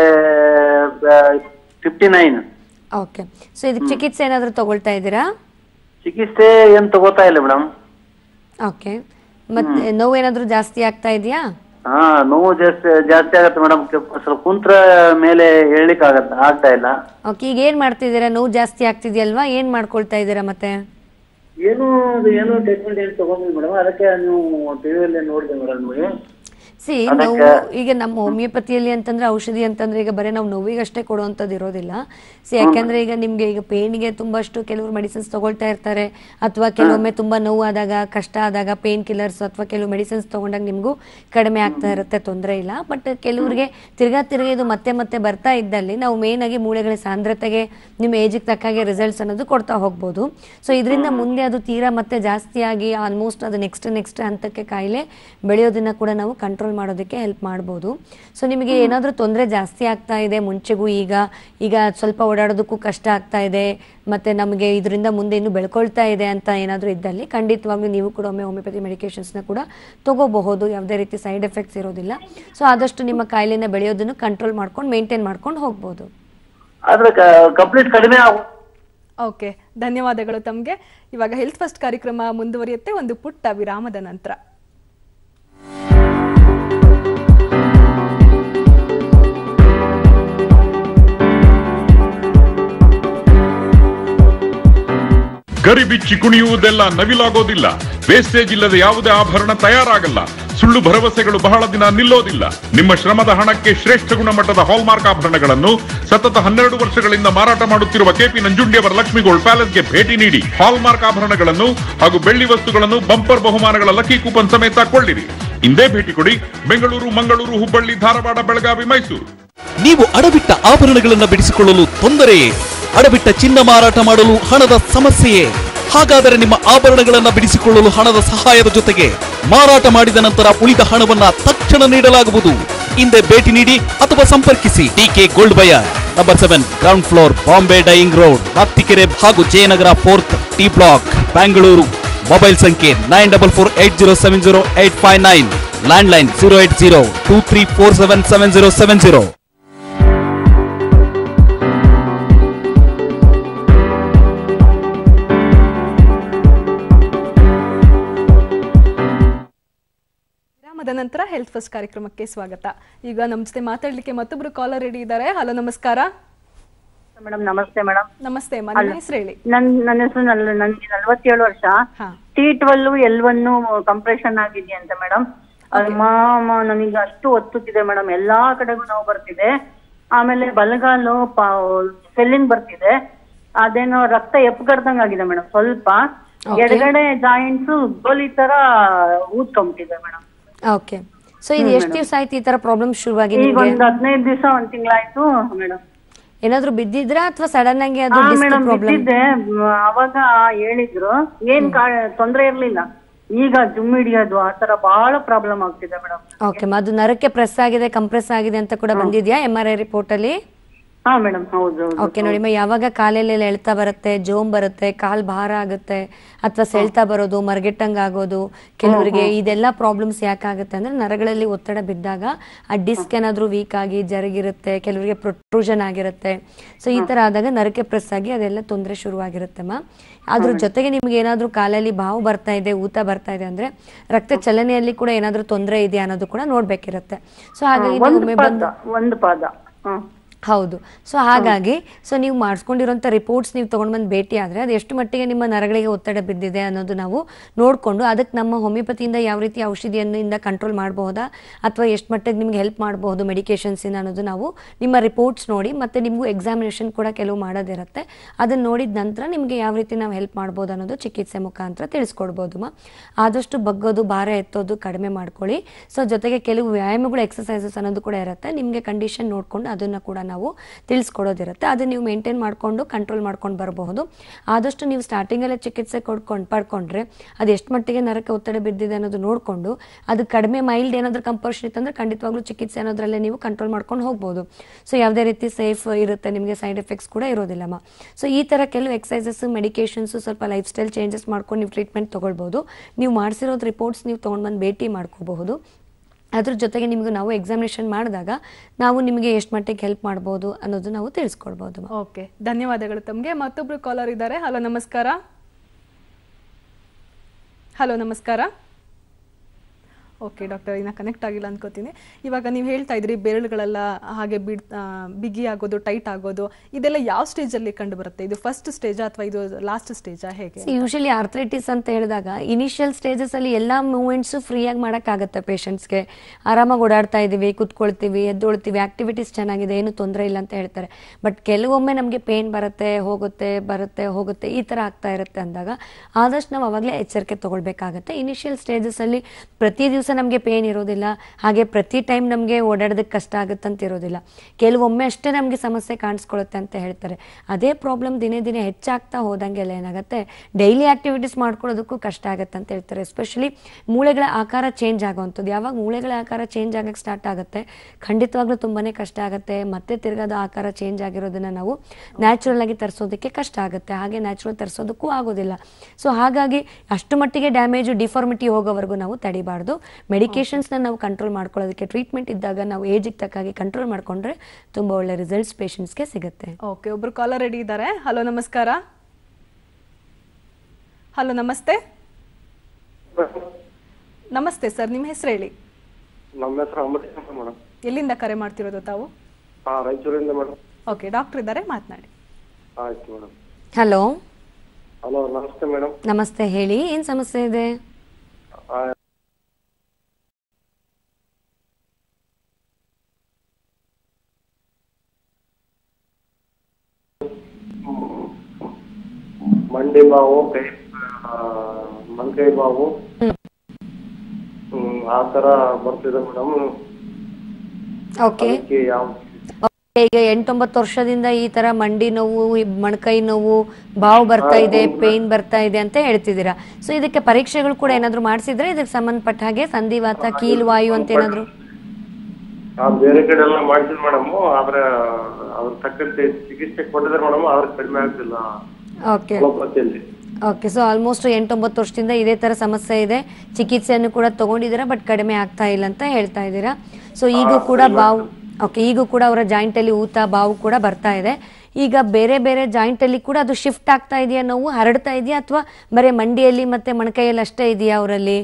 ಫಿಫ್ಟಿ ನೈನ್ ಓಕೆ ಸೊ ಇದಕ್ಕೆ ಚಿಕಿತ್ಸೆ ಏನಾದರೂ ತಗೊಳ್ತಾ ಇದ್ದೀರಾ ಚಿಕಿತ್ಸೆ ಏನ್ ತಗೋತಾ ಇಲ್ಲ ಮೇಡಮ್ ಓಕೆ ಮತ್ತೆ ನೋವು ಏನಾದರೂ ಜಾಸ್ತಿ ಆಗ್ತಾ ಇದೆಯಾ ಹಾ ನೋವು ಜಾಸ್ತಿ ಜಾಸ್ತಿ ಆಗತ್ತೆ ಮೇಡಮ್ ಸ್ವಲ್ಪ ಕುಂತ್ರ ಮೇಲೆ ಹೇಳಲಿಕ್ಕೆ ಆಗತ್ತ ಆಗ್ತಾ ಇಲ್ಲ ಓಕೆ ಈಗ ಏನ್ ಮಾಡ್ತಿದ್ದೀರಾ ನೋವು ಜಾಸ್ತಿ ಆಗ್ತಿದೆಯಲ್ವಾ ಏನ್ ಮಾಡ್ಕೊಳ್ತಾ ಇದ್ದೀರಾ ಮತ್ತೆ ಏನು ಅದು ಏನು ಟ್ರೀಟ್ಮೆಂಟ್ ಏನು ತಗೊಂಡಿಲ್ಲ ಮೇಡಮ್ ಅದಕ್ಕೆ ನೀವು ಟಿವಿಯಲ್ಲಿ ನೋಡಿದೆ ಮೇಡಮ್ ನಿಮಗೆ ಸಿ ನೋವು ಈಗ ನಮ್ಮ ಹೋಮಿಯೋಪತಿಯಲ್ಲಿ ಅಂತಂದ್ರೆ ಔಷಧಿ ಅಂತಂದ್ರೆ ಈಗ ಬರೀ ನಾವು ನೋವಿಗಷ್ಟೇ ಕೊಡುವಂಥದ್ದು ಇರೋದಿಲ್ಲ ಸಿ ಯಾಕೆಂದ್ರೆ ಈಗ ನಿಮ್ಗೆ ಈಗ ಪೇನ್ಗೆ ತುಂಬಷ್ಟು ಕೆಲವರು ಮೆಡಿಸಿನ್ಸ್ ತಗೊಳ್ತಾ ಇರ್ತಾರೆ ಅಥವಾ ಕೆಲವೊಮ್ಮೆ ತುಂಬಾ ನೋವು ಆದಾಗ ಕಷ್ಟ ಆದಾಗ ಪೇನ್ ಕಿಲ್ಲರ್ಸ್ ಅಥವಾ ಕೆಲವು ಮೆಡಿಸಿನ್ಸ್ ತಗೊಂಡಾಗ ನಿಮಗೂ ಕಡಿಮೆ ಆಗ್ತಾ ಇರುತ್ತೆ ತೊಂದರೆ ಇಲ್ಲ ಬಟ್ ಕೆಲವರಿಗೆ ತಿರ್ಗಾ ತಿರ್ಗಾ ಇದು ಮತ್ತೆ ಮತ್ತೆ ಬರ್ತಾ ಇದ್ದಲ್ಲಿ ನಾವು ಮೇನ್ ಆಗಿ ಮೂಳೆಗಳ ಸಾಂದ್ರತೆಗೆ ನಿಮ್ಮ ಏಜಿಗೆ ತಕ್ಕಾಗೆ ರಿಸಲ್ಟ್ಸ್ ಅನ್ನೋದು ಕೊಡ್ತಾ ಹೋಗ್ಬೋದು ಸೊ ಇದರಿಂದ ಮುಂದೆ ಅದು ತೀರಾ ಮತ್ತೆ ಜಾಸ್ತಿ ಆಗಿ ಆಲ್ಮೋಸ್ಟ್ ಅದು ನೆಕ್ಸ್ಟ್ ನೆಕ್ಸ್ಟ್ ಹಂತಕ್ಕೆ ಕಾಯಿಲೆ ಬೆಳೆಯೋದನ್ನ ಕೂಡ ನಾವು ಕಂಟ್ರೋಲ್ ಮಾಡೋದಕ್ಕೆ ಹೆಲ್ಪ್ ಮಾಡ್ಬೋದು ಸೊ ನಿಮಗೆ ಏನಾದರೂ ತೊಂದರೆ ಜಾಸ್ತಿ ಆಗ್ತಾ ಇದೆ ಮುಂಚೆಗೂ ಈಗ ಈಗ ಸ್ವಲ್ಪ ಓಡಾಡೋದಕ್ಕೂ ಕಷ್ಟ ಆಗ್ತಾ ಇದೆ ಮತ್ತೆ ನಮಗೆ ಇದರಿಂದ ಮುಂದೆ ಇನ್ನು ಬೆಳ್ಕೊಳ್ತಾ ಇದೆ ಅಂತ ಏನಾದರೂ ಇದ್ದಲ್ಲಿ ಖಂಡಿತವಾಗ್ಲೂ ನೀವು ಕೂಡ ಒಮ್ಮೆ ಹೋಮಿಯೋಪತಿ ಮೆಡಿಕೇಶನ್ಸ್ನ ಕೂಡ ತಗೋಬಹುದು ಯಾವುದೇ ರೀತಿ ಸೈಡ್ ಎಫೆಕ್ಟ್ಸ್ ಇರೋದಿಲ್ಲ ಸೊ ಆದಷ್ಟು ನಿಮ್ಮ ಕಾಯಿಲೆನ ಬೆಳೆಯೋದನ್ನು ಕಂಟ್ರೋಲ್ ಮಾಡ್ಕೊಂಡು ಮೇಂಟೈನ್ ಮಾಡ್ಕೊಂಡು ಹೋಗ್ಬೋದು ಆದ್ರೆ ಕಂಪ್ಲೀಟ್ ಕಡಿಮೆ ಆಗ ಓಕೆ ಧನ್ಯವಾದಗಳು ತಮಗೆ ಇವಾಗ ಹೆಲ್ತ್ ಫಸ್ಟ್ ಕಾರ್ಯಕ್ರಮ ಮುಂದುವರಿಯುತ್ತೆ ಒಂದು ಪುಟ್ಟ ವಿರಾಮದ ನಂತರ ಗರಿಬಿಚ್ಚಿ ಕುಣಿಯುವುದೆಲ್ಲ ನವಿಲಾಗೋದಿಲ್ಲ ವೇಸ್ಟೇಜ್ ಇಲ್ಲದ ಯಾವುದೇ ಆಭರಣ ತಯಾರಾಗಲ್ಲ ಸುಳ್ಳು ಭರವಸೆಗಳು ಬಹಳ ದಿನ ನಿಲ್ಲೋದಿಲ್ಲ ನಿಮ್ಮ ಶ್ರಮದ ಹಣಕ್ಕೆ ಶ್ರೇಷ್ಠ ಗುಣಮಟ್ಟದ ಹಾಲ್ಮಾರ್ಕ್ ಆಭರಣಗಳನ್ನು ಸತತ ಹನ್ನೆರಡು ವರ್ಷಗಳಿಂದ ಮಾರಾಟ ಮಾಡುತ್ತಿರುವ ಕೆಪಿ ನಂಜುಂಡಿಯವರ ಲಕ್ಷ್ಮಿ ಗೋಲ್ಡ್ ಪ್ಯಾಲೇಸ್ಗೆ ಭೇಟಿ ನೀಡಿ ಹಾಲ್ಮಾರ್ಕ್ ಆಭರಣಗಳನ್ನು ಹಾಗೂ ಬೆಳ್ಳಿ ವಸ್ತುಗಳನ್ನು ಬಂಪರ್ ಬಹುಮಾನಗಳ ಲಕ್ಕಿ ಕೂಪನ್ ಸಮೇತ ಕೊಳ್ಳಿರಿ ಇಂದೇ ಭೇಟಿ ಕೊಡಿ ಬೆಂಗಳೂರು ಮಂಗಳೂರು ಹುಬ್ಬಳ್ಳಿ ಧಾರವಾಡ ಬೆಳಗಾವಿ ಮೈಸೂರು ನೀವು ಅಡಬಿಟ್ಟ ಆಭರಣಗಳನ್ನು ಬಿಡಿಸಿಕೊಳ್ಳಲು ತೊಂದರೆಯೇ ಅಡಬಿಟ್ಟ ಚಿನ್ನ ಮಾರಾಟ ಮಾಡಲು ಹಣದ ಸಮಸ್ಯೆಯೇ ಹಾಗಾದರೆ ನಿಮ್ಮ ಆಭರಣಗಳನ್ನು ಬಿಡಿಸಿಕೊಳ್ಳಲು ಹಣದ ಸಹಾಯದ ಜೊತೆಗೆ ಮಾರಾಟ ಮಾಡಿದ ನಂತರ ಉಳಿದ ಹಣವನ್ನ ತಕ್ಷಣ ನೀಡಲಾಗುವುದು ಹಿಂದೆ ಭೇಟಿ ನೀಡಿ ಅಥವಾ ಸಂಪರ್ಕಿಸಿ D K gold buyer number seven ground floor Bombay dyeing road ರಾತ್ತಿಕೆರೆ ಹಾಗೂ Jayanagar fourth T block Bengaluru mobile ಸಂಖ್ಯೆ nine double four eight zero seven zero eight five nine landline zero eight zero two three four seven seven zero seven zero ವಿರಾಮದ ನಂತರ health first ಕಾರ್ಯಕ್ರಮಕ್ಕೆ ಸ್ವಾಗತ ಈಗ ನಮ್ಮ ಜೊತೆ ಮಾತಾಡ್ಲಿಕ್ಕೆ ಮತ್ತೊಬ್ರು ಕಾಲರ್ ರೆಡಿ ಇದ್ದಾರೆ ಹಲೋ ನಮಸ್ಕಾರ ಮೇಡಮ್ ನಮಸ್ತೆ ಮೇಡಮ್ ನಮಸ್ತೆ ಅಮ್ಮ ನಿಮ್ಮ ಹೆಸರು ಹೇಳಿ ನನ್ ನನ್ನ ಹೆಸರು ನಲ್ ನನ್ಗೆ ನಲ್ವತ್ತೇಳು ವರ್ಷ ಹಾ T twelve L one compression ಆಗಿದೆಯಂತೆ ಮೇಡಮ್ ಮಾಮ ನನಗೆ ಅಷ್ಟು ಒತ್ತುತ್ತಿದೆ ಮೇಡಮ್ ಎಲ್ಲಾ ಕಡೆಗೂ ನೋವು ಬರ್ತಿದೆ ಆಮೇಲೆ ಬಲಗಾಲು ಸ್ವೆಲ್ಲಿಂಗ್ ಬರ್ತಿದೆ ಅದೇನೋ ರಕ್ತ ಎಪ್ಪಗಡ್ದಂಗ್ ಆಗಿದೆ ಮೇಡಮ್ ಸ್ವಲ್ಪ ಎಡಗಡೆ ಜಾಯಿಂಟ್ಸ್ ಗೋಲಿ ತರ ಊದ್ಕೊಂಬಿಟ್ಟಿದೆ ಮೇಡಮ್ ಓಕೆ ಸೊ ಇದು ಎಷ್ಟು ದಿವಸ ಆಯ್ತು ಈ ತರ ಪ್ರಾಬ್ಲಮ್ ಶುರುವಾಗಿ ಈಗ ನಿಮ್ಗೆ ಒಂದ್ ಹದಿನೈದು ದಿವಸ ಒಂದ್ ತಿಂಗಳಾಯ್ತು ಮೇಡಮ್ ಏನಾದ್ರೂ ಬಿದ್ದಿದ್ರಾ ಅಥವಾ ಸಡನ್ ಆಗಿ ಅದು ಹಾ ಡಿಸ್ಕ್ ಮೇಡಮ್ ಪ್ರಾಬ್ಲಮ್ ಬಿದ್ದಿದ್ದೆ ಮ್, ಅವಾಗ ಹೇಳಿದ್ರು ಏನ್ ಕಾ- ತೊಂದ್ರೆ ಇರ್ಲಿಲ್ಲ ಈಗ ಜುಮ್ ಹಿಡಿಯೋದು ಆ ತರ ಬಹಳ ಪ್ರಾಬ್ಲಮ್ ಆಗ್ತಿದೆ ಮೇಡಮ್ ಓಕೆ ಅದು ನರಕ್ಕೆ ಪ್ರೆಸ್ ಆಗಿದೆ ಕಂಪ್ರೆಸ್ ಆಗಿದೆ ಅಂತ ಕೂಡ ಬಂದಿದ್ಯಾ ಎಂ ಆರ್ ಐ ರಿಪೋರ್ಟ್ ಅಲ್ಲಿ ಹಾ ಮೇಡಮ್ ಹೌದು ಹೌದು. ಓಕೆ ನೋಡಿ ಮ ಯಾವಾಗ ಕಾಲೆಲ್ಲ ಎಳ್ತಾ ಬರುತ್ತೆ ಜೋಮ್ ಬರುತ್ತೆ ಕಾಲ್ ಭಾರ ಆಗುತ್ತೆ ಅಥವಾ ಸೆಳ್ತಾ ಬರೋದು ಮರಗೆಟ್ಟಂಗ್ ಆಗೋದು ಕೆಲವರಿಗೆ ಇದೆಲ್ಲ ಪ್ರಾಬ್ಲಮ್ಸ್ ಯಾಕಾಗುತ್ತೆ ಅಂದ್ರೆ ನರಗಳಲ್ಲಿ ಒತ್ತಡ ಬಿದ್ದಾಗ ಆ ಡಿಸ್ಕ್ ಏನಾದ್ರೂ ವೀಕ್ ಆಗಿ ಜರುಗಿರುತ್ತೆ ಕೆಲವರಿಗೆ ಪ್ರೊಟ್ರೂಷನ್ ಆಗಿರುತ್ತೆ ಸೊ ಈ ತರ ಆದಾಗ ನರಕ್ಕೆ ಪ್ರೆಸ್ ಆಗಿ ಅದೆಲ್ಲ ತೊಂದರೆ ಶುರುವಾಗಿರುತ್ತೆ ಮಾ ಅದ್ರ ಜೊತೆಗೆ ನಿಮ್ಗೆ ಏನಾದ್ರೂ ಕಾಲಲ್ಲಿ ಬಾವು ಬರ್ತಾ ಇದೆ ಊತ ಬರ್ತಾ ಇದೆ ಅಂದ್ರೆ ರಕ್ತ ಚಲನೆಯಲ್ಲಿ ಕೂಡ ಏನಾದ್ರೂ ತೊಂದರೆ ಇದೆಯಾ ಅನ್ನೋದು ಕೂಡ ನೋಡ್ಬೇಕಿರುತ್ತೆ ಸೊ ಹಾಗಾಗಿ ನೀವು ಒಂದು ಒಮ್ಮೆ ಪಾದ ಬಂದು ಒಂದು ಪಾದ ಹ್ಮ್ ಹೌದು ಸೊ ಹಾಗಾಗಿ ಸೊ ನೀವು ಮಾಡಿಸ್ಕೊಂಡಿರೋಂಥ ರಿಪೋರ್ಟ್ಸ್ ನೀವು ತೊಗೊಂಡು ಬಂದು ಭೇಟಿ ಆದರೆ ಅದು ಎಷ್ಟು ಮಟ್ಟಿಗೆ ನಿಮ್ಮ ನರಗಳಿಗೆ ಒತ್ತಡ ಬಿದ್ದಿದೆ ಅನ್ನೋದು ನಾವು ನೋಡಿಕೊಂಡು ಅದಕ್ಕೆ ನಮ್ಮ ಹೋಮಿಯೋಪತಿಯಿಂದ ಯಾವ ರೀತಿ ಔಷಧಿಯನ್ನು ಇಂದ ಕಂಟ್ರೋಲ್ ಮಾಡಬಹುದಾ ಅಥವಾ ಎಷ್ಟು ಮಟ್ಟಿಗೆ ನಿಮ್ಗೆ ಹೆಲ್ಪ್ ಮಾಡಬಹುದು ಮೆಡಿಕೇಶನ್ಸಿಂದ ಅನ್ನೋದು ನಾವು ನಿಮ್ಮ ರಿಪೋರ್ಟ್ಸ್ ನೋಡಿ ಮತ್ತು ನಿಮಗೂ ಎಕ್ಸಾಮಿನೇಷನ್ ಕೂಡ ಕೆಲವು ಮಾಡೋದಿರುತ್ತೆ ಅದನ್ನು ನೋಡಿದ ನಂತರ ನಿಮಗೆ ಯಾವ ರೀತಿ ನಾವು ಹೆಲ್ಪ್ ಮಾಡ್ಬೋದು ಅನ್ನೋದು ಚಿಕಿತ್ಸೆ ಮುಖಾಂತರ ತಿಳಿಸ್ಕೊಡ್ಬೋದು ಮಾ ಆದಷ್ಟು ಬಗ್ಗೋದು ಭಾರ ಎತ್ತೋದು ಕಡಿಮೆ ಮಾಡ್ಕೊಳ್ಳಿ ಸೊ ಜೊತೆಗೆ ಕೆಲವು ವ್ಯಾಯಾಮಗಳು ಎಕ್ಸಸೈಸಸ್ ಅನ್ನೋದು ಕೂಡ ಇರುತ್ತೆ ನಿಮಗೆ ಕಂಡೀಷನ್ ನೋಡಿಕೊಂಡು ಅದನ್ನು ಕೂಡ ನಾವು ತಿಳಿಸ್ಕೊಡೋದಿರುತ್ತೆ ಅದನ್ನು ನೀವು ಮೇಂಟೈನ್ ಮಾಡಿಕೊಂಡು ಕಂಟ್ರೋಲ್ ಮಾಡ್ಕೊಂಡು ಬರಬಹುದು ಆದಷ್ಟು ನೀವು ಸ್ಟಾರ್ಟಿಂಗಲ್ಲೇ ಚಿಕಿತ್ಸೆ ಕೊಡ್ಕೊಂಡು ಪಡ್ಕೊಂಡ್ರೆ ಅದು ಎಷ್ಟು ಮಟ್ಟಿಗೆ ನರಕ್ಕೆ ಒತ್ತಡ ಬಿದ್ದಿದೆ ಅನ್ನೋದು ನೋಡಿಕೊಂಡು ಅದು ಕಡಿಮೆ ಮೈಲ್ಡ್ ಏನಾದರೂ ಕಂಪಲ್ಷನ್ ಇತ್ತಂದ್ರೆ ಖಂಡಿತವಾಗ್ಲೂ ಚಿಕಿತ್ಸೆ ಅನ್ನೋದ್ರಲ್ಲೇ ನೀವು ಕಂಟ್ರೋಲ್ ಮಾಡ್ಕೊಂಡು ಹೋಗ್ಬೋದು ಸೊ ಯಾವುದೇ ರೀತಿ ಸೇಫ್ ಇರುತ್ತೆ ನಿಮಗೆ ಸೈಡ್ ಎಫೆಕ್ಟ್ಸ್ ಕೂಡ ಇರೋದಿಲ್ಲಮ್ಮ ಸೊ ಈ ಥರ ಕೆಲವು ಎಕ್ಸಸೈಸಸ್ ಮೆಡಿಕೇಶನ್ಸು ಸ್ವಲ್ಪ ಲೈಫ್ ಸ್ಟೈಲ್ ಚೇಂಜಸ್ ಮಾಡ್ಕೊಂಡು ನೀವು ಟ್ರೀಟ್ಮೆಂಟ್ ತೊಗೊಳ್ಬೋದು ನೀವು ಮಾಡಿಸಿರೋದು ರಿಪೋರ್ಟ್ಸ್ ನೀವು ತೊಗೊಂಡು ಬಂದು ಭೇಟಿ ಮಾಡ್ಕೋಬಹುದು ಅದ್ರ ಜೊತೆಗೆ ನಿಮಗೆ ನಾವು ಎಕ್ಸಾಮಿನೇಷನ್ ಮಾಡಿದಾಗ ನಾವು ನಿಮಗೆ ಎಷ್ಟು ಮಟ್ಟಿಗೆ ಹೆಲ್ಪ್ ಮಾಡ್ಬೋದು ಅನ್ನೋದು ನಾವು ತಿಳಿಸ್ಕೊಡ್ಬೋದು ಮಾ. ಓಕೆ ಧನ್ಯವಾದಗಳು ತಮಗೆ ಮತ್ತೊಬ್ರು ಕಾಲರ್ ಇದ್ದಾರೆ ಹಲೋ ನಮಸ್ಕಾರ ಹಲೋ ನಮಸ್ಕಾರ ಓಕೆ ಡಾಕ್ಟರ್ ಇನ್ನ ಕನೆಕ್ಟ್ ಆಗಿಲ್ಲ ಅನ್ಕೋತೀನಿ ಇವಾಗ ನೀವು ಹೇಳ್ತಾ ಇದ್ರಿ ಬೆರಳುಗಳೆಲ್ಲ ಹಾಗೆ ಬಿಡ್ ಆ, ಬಿಗಿ ಆಗೋದು ಟೈಟ್ ಆಗೋದು ಇದೆಲ್ಲ ಯಾವ ಸ್ಟೇಜಲ್ಲಿ ಕಂಡು ಬರುತ್ತೆ ಇದು ಫಸ್ಟ್ ಸ್ಟೇಜಾ ಅಥವಾ ಇದು ಲಾಸ್ಟ್ ಸ್ಟೇಜಾ ಹೇಗೆ ಯೂಶಲಿ ಆರ್ಥ್ರೈಟಿಸ್ ಅಂತ ಹೇಳಿದಾಗ ಇನಿಷಿಯಲ್ ಸ್ಟೇಜಸ್ ಅಲ್ಲಿ ಎಲ್ಲ ಮೂಮೆಂಟ್ಸು ಫ್ರೀಯಾಗಿ ಮಾಡೋಕ್ಕಾಗತ್ತೆ ಪೇಷಂಟ್ಸ್ಗೆ ಆರಾಮಾಗಿ ಓಡಾಡ್ತಾ ಇದ್ದೀವಿ ಕುತ್ಕೊಳ್ತೀವಿ ಎದ್ದೊಳ್ತೀವಿ ಆಕ್ಟಿವಿಟೀಸ್ ಚೆನ್ನಾಗಿದೆ ಏನು ತೊಂದರೆ ಇಲ್ಲ ಅಂತ ಹೇಳ್ತಾರೆ ಬಟ್ ಕೆಲವೊಮ್ಮೆ ನಮಗೆ ಪೇನ್ ಬರುತ್ತೆ ಹೋಗುತ್ತೆ ಬರುತ್ತೆ ಹೋಗುತ್ತೆ ಈ ಥರ ಆಗ್ತಾ ಇರುತ್ತೆ ಅಂದಾಗ ಆದಷ್ಟು ನಾವು ಅವಾಗಲೇ ಎಚ್ಚರಿಕೆ ತಗೊಳ್ಬೇಕಾಗತ್ತೆ ಇನಿಷಿಯಲ್ ಸ್ಟೇಜಸ್ ಅಲ್ಲಿ ಪ್ರತಿ ದಿವಸ ನಮಗೆ ಪೇನ್ ಇರೋದಿಲ್ಲ ಹಾಗೆ ಪ್ರತಿ ಟೈಮ್ ನಮಗೆ ಓಡಾಡೋದಕ್ಕೆ ಕಷ್ಟ ಆಗುತ್ತೆ ಅಂತ ಇರೋದಿಲ್ಲ ಕೆಲವೊಮ್ಮೆ ಅಷ್ಟೇ ನಮಗೆ ಸಮಸ್ಯೆ ಕಾಣಿಸ್ಕೊಳ್ಳುತ್ತೆ ಅಂತ ಹೇಳ್ತಾರೆ ಅದೇ ಪ್ರಾಬ್ಲಮ್ ದಿನೇ ದಿನೇ ಹೆಚ್ಚಾಗ್ತಾ ಹೋದಂಗೆಲ್ಲ ಏನಾಗುತ್ತೆ ಡೈಲಿ ಆಕ್ಟಿವಿಟೀಸ್ ಮಾಡ್ಕೊಳ್ಳೋದಕ್ಕೂ ಕಷ್ಟ ಆಗುತ್ತೆ ಅಂತ ಹೇಳ್ತಾರೆ ಎಸ್ಪೆಷಲಿ ಮೂಳೆಗಳ ಆಕಾರ ಚೇಂಜ್ ಆಗುವಂಥದ್ದು ಯಾವಾಗ ಮೂಳೆಗಳ ಆಕಾರ ಚೇಂಜ್ ಆಗಕ್ಕೆ ಸ್ಟಾರ್ಟ್ ಆಗುತ್ತೆ ಖಂಡಿತವಾಗ್ಲೂ ತುಂಬಾನೇ ಕಷ್ಟ ಆಗುತ್ತೆ ಮತ್ತೆ ತಿರ್ಗಾದ ಆಕಾರ ಚೇಂಜ್ ಆಗಿರೋದನ್ನ ನಾವು ನ್ಯಾಚುರಲ್ ಆಗಿ ತರಿಸೋದಕ್ಕೆ ಕಷ್ಟ ಆಗುತ್ತೆ ಹಾಗೆ ನ್ಯಾಚುರಲ್ ತರಿಸೋದಕ್ಕೂ ಆಗೋದಿಲ್ಲ ಸೊ ಹಾಗಾಗಿ ಅಷ್ಟು ಮಟ್ಟಿಗೆ ಡ್ಯಾಮೇಜು ಡಿಫಾರ್ಮಿಟಿ ಹೋಗೋವರೆಗೂ ನಾವು ತಡಿಬಾರ್ದು ಮೆಡಿಕೇಶನ್ಸ್ನ ನಾವು ಕಂಟ್ರೋಲ್ ಮಾಡ್ಕೊಳ್ಳೋದಕ್ಕೆ ಟ್ರೀಟ್ಮೆಂಟ್ ಇದ್ದಾಗ ನಾವು ಏಜಿಗೆ ತಕ್ಕಾಗಿ ಕಂಟ್ರೋಲ್ ಮಾಡ್ಕೊಂಡ್ರೆ ತುಂಬ ಒಳ್ಳೆ ರಿಸಲ್ಟ್ಸ್ ಪೇಷಂಟ್ಸ್ಗೆ ಸಿಗುತ್ತೆ ಓಕೆ ಒಬ್ರು ಕಾಲರ್ ರೆಡಿ ಇದ್ದಾರೆ ಹಲೋ ನಮಸ್ಕಾರ ಹಲೋ ನಮಸ್ತೆ ನಮಸ್ತೆ ಸರ್ ನಿಮ್ಮ ಹೆಸರು ಹೇಳಿ ನಮ್ಮ ಹೆಸರು ಅಮೃತ ಮೇಡಮ್ ಎಲ್ಲಿಂದ ಕರೆ ಮಾಡ್ತಿರೋದು ತಾವು ಹಾ ರಾಯಚೂರಿಂದ ಮೇಡಮ್ ಓಕೆ ಡಾಕ್ಟರ್ ಇದ್ದಾರೆ ಮಾತನಾಡಿ ಆಯ್ತು ಮೇಡಮ್ ಹಲೋ ಹಲೋ ನಮಸ್ತೆ ಮೇಡಮ್ ನಮಸ್ತೆ ಹೇಳಿ ಏನು ಸಮಸ್ಯೆ ಇದೆ ಮಂಡಿ ಬಾವು ಕೈ ಆ, ಮಂಕೈ ಬಾವು ಹ್ಮ್ ಆ ತರ ಬರ್ತಿದೆ ಮೇಡಮ್ ಓಕೆ ಅದಕ್ಕೆ ಯಾವ ಈಗ ಎಂಟೊಂಬತ್ತು ವರ್ಷದಿಂದ ಈ ತರ ಮಂಡಿ ನೋವು ಈ ಮೊಣಕೈ ನೋವು ಬಾವು ಬರ್ತಾ ಇದೆ ಪೇನ್ ಬರ್ತಾ ಇದೆ ಅಂತ ಹೇಳ್ತಿದ್ದೀರಾ ಸೊ ಇದಕ್ಕೆ ಪರೀಕ್ಷೆಗಳು ಕೂಡ ಏನಾದ್ರು ಮಾಡಿಸಿದ್ರೆ ಇದಕ್ಕೆ ಸಂಬಂಧಪಟ್ಟ ಹಾಗೆ ಸಂಧಿವಾತ ಕೀಲ್ವಾಯು ಅಂತ ಏನಾದ್ರು ಆ, ಬೇರೆ ಕಡೆ ಎಲ್ಲ ಮಾಡ್ತೀವಿ ಮೇಡಮ್ ಆದ್ರೆ ಅದ್ರ ತಕ್ಕಂತೆ ಚಿಕಿತ್ಸೆ ಕೊಟ್ಟಿದ್ದಾರೆ ಮೇಡಮ್ ಆದ್ರೆ ಕಡಿಮೆ ಆಗ್ತಿಲ್ಲ ಓಕೆ ಅಲೋಪತಿಯಲ್ಲಿ ಓಕೆ ಸೊ ಆಲ್ಮೋಸ್ಟ್ ಎಂಟೊಂಬತ್ತು ವರ್ಷದಿಂದ ಇದೇ ತರ ಸಮಸ್ಯೆ ಇದೆ ಚಿಕಿತ್ಸೆಯನ್ನು ಕೂಡ ತಗೊಂಡಿದ್ದೀರಾ ಬಟ್ ಕಡಿಮೆ ಆಗ್ತಾ ಇಲ್ಲ ಅಂತ ಹೇಳ್ತಾ ಇದ್ದೀರಾ ಸೊ ಈಗೂ ಕೂಡ ಬಾವು ಓಕೆ ಈಗೂ ಕೂಡ ಅವರ ಜಾಯಿಂಟ್ ಅಲ್ಲಿ ಊತ ಬಾವು ಕೂಡ ಬರ್ತಾ ಇದೆ ಈಗ ಬೇರೆ ಬೇರೆ ಜಾಯಿಂಟ್ ಅಲ್ಲಿ ಕೂಡ ಅದು ಶಿಫ್ಟ್ ಆಗ್ತಾ ಇದೆಯಾ ನೋವು ಹರಡ್ತಾ ಇದೆಯಾ ಅಥವಾ ಬರೀ ಮಂಡಿಯಲ್ಲಿ ಮತ್ತೆ ಮೊಣಕೈಯಲ್ಲಿ ಅಷ್ಟೇ ಇದೆಯಾ ಅವರಲ್ಲಿ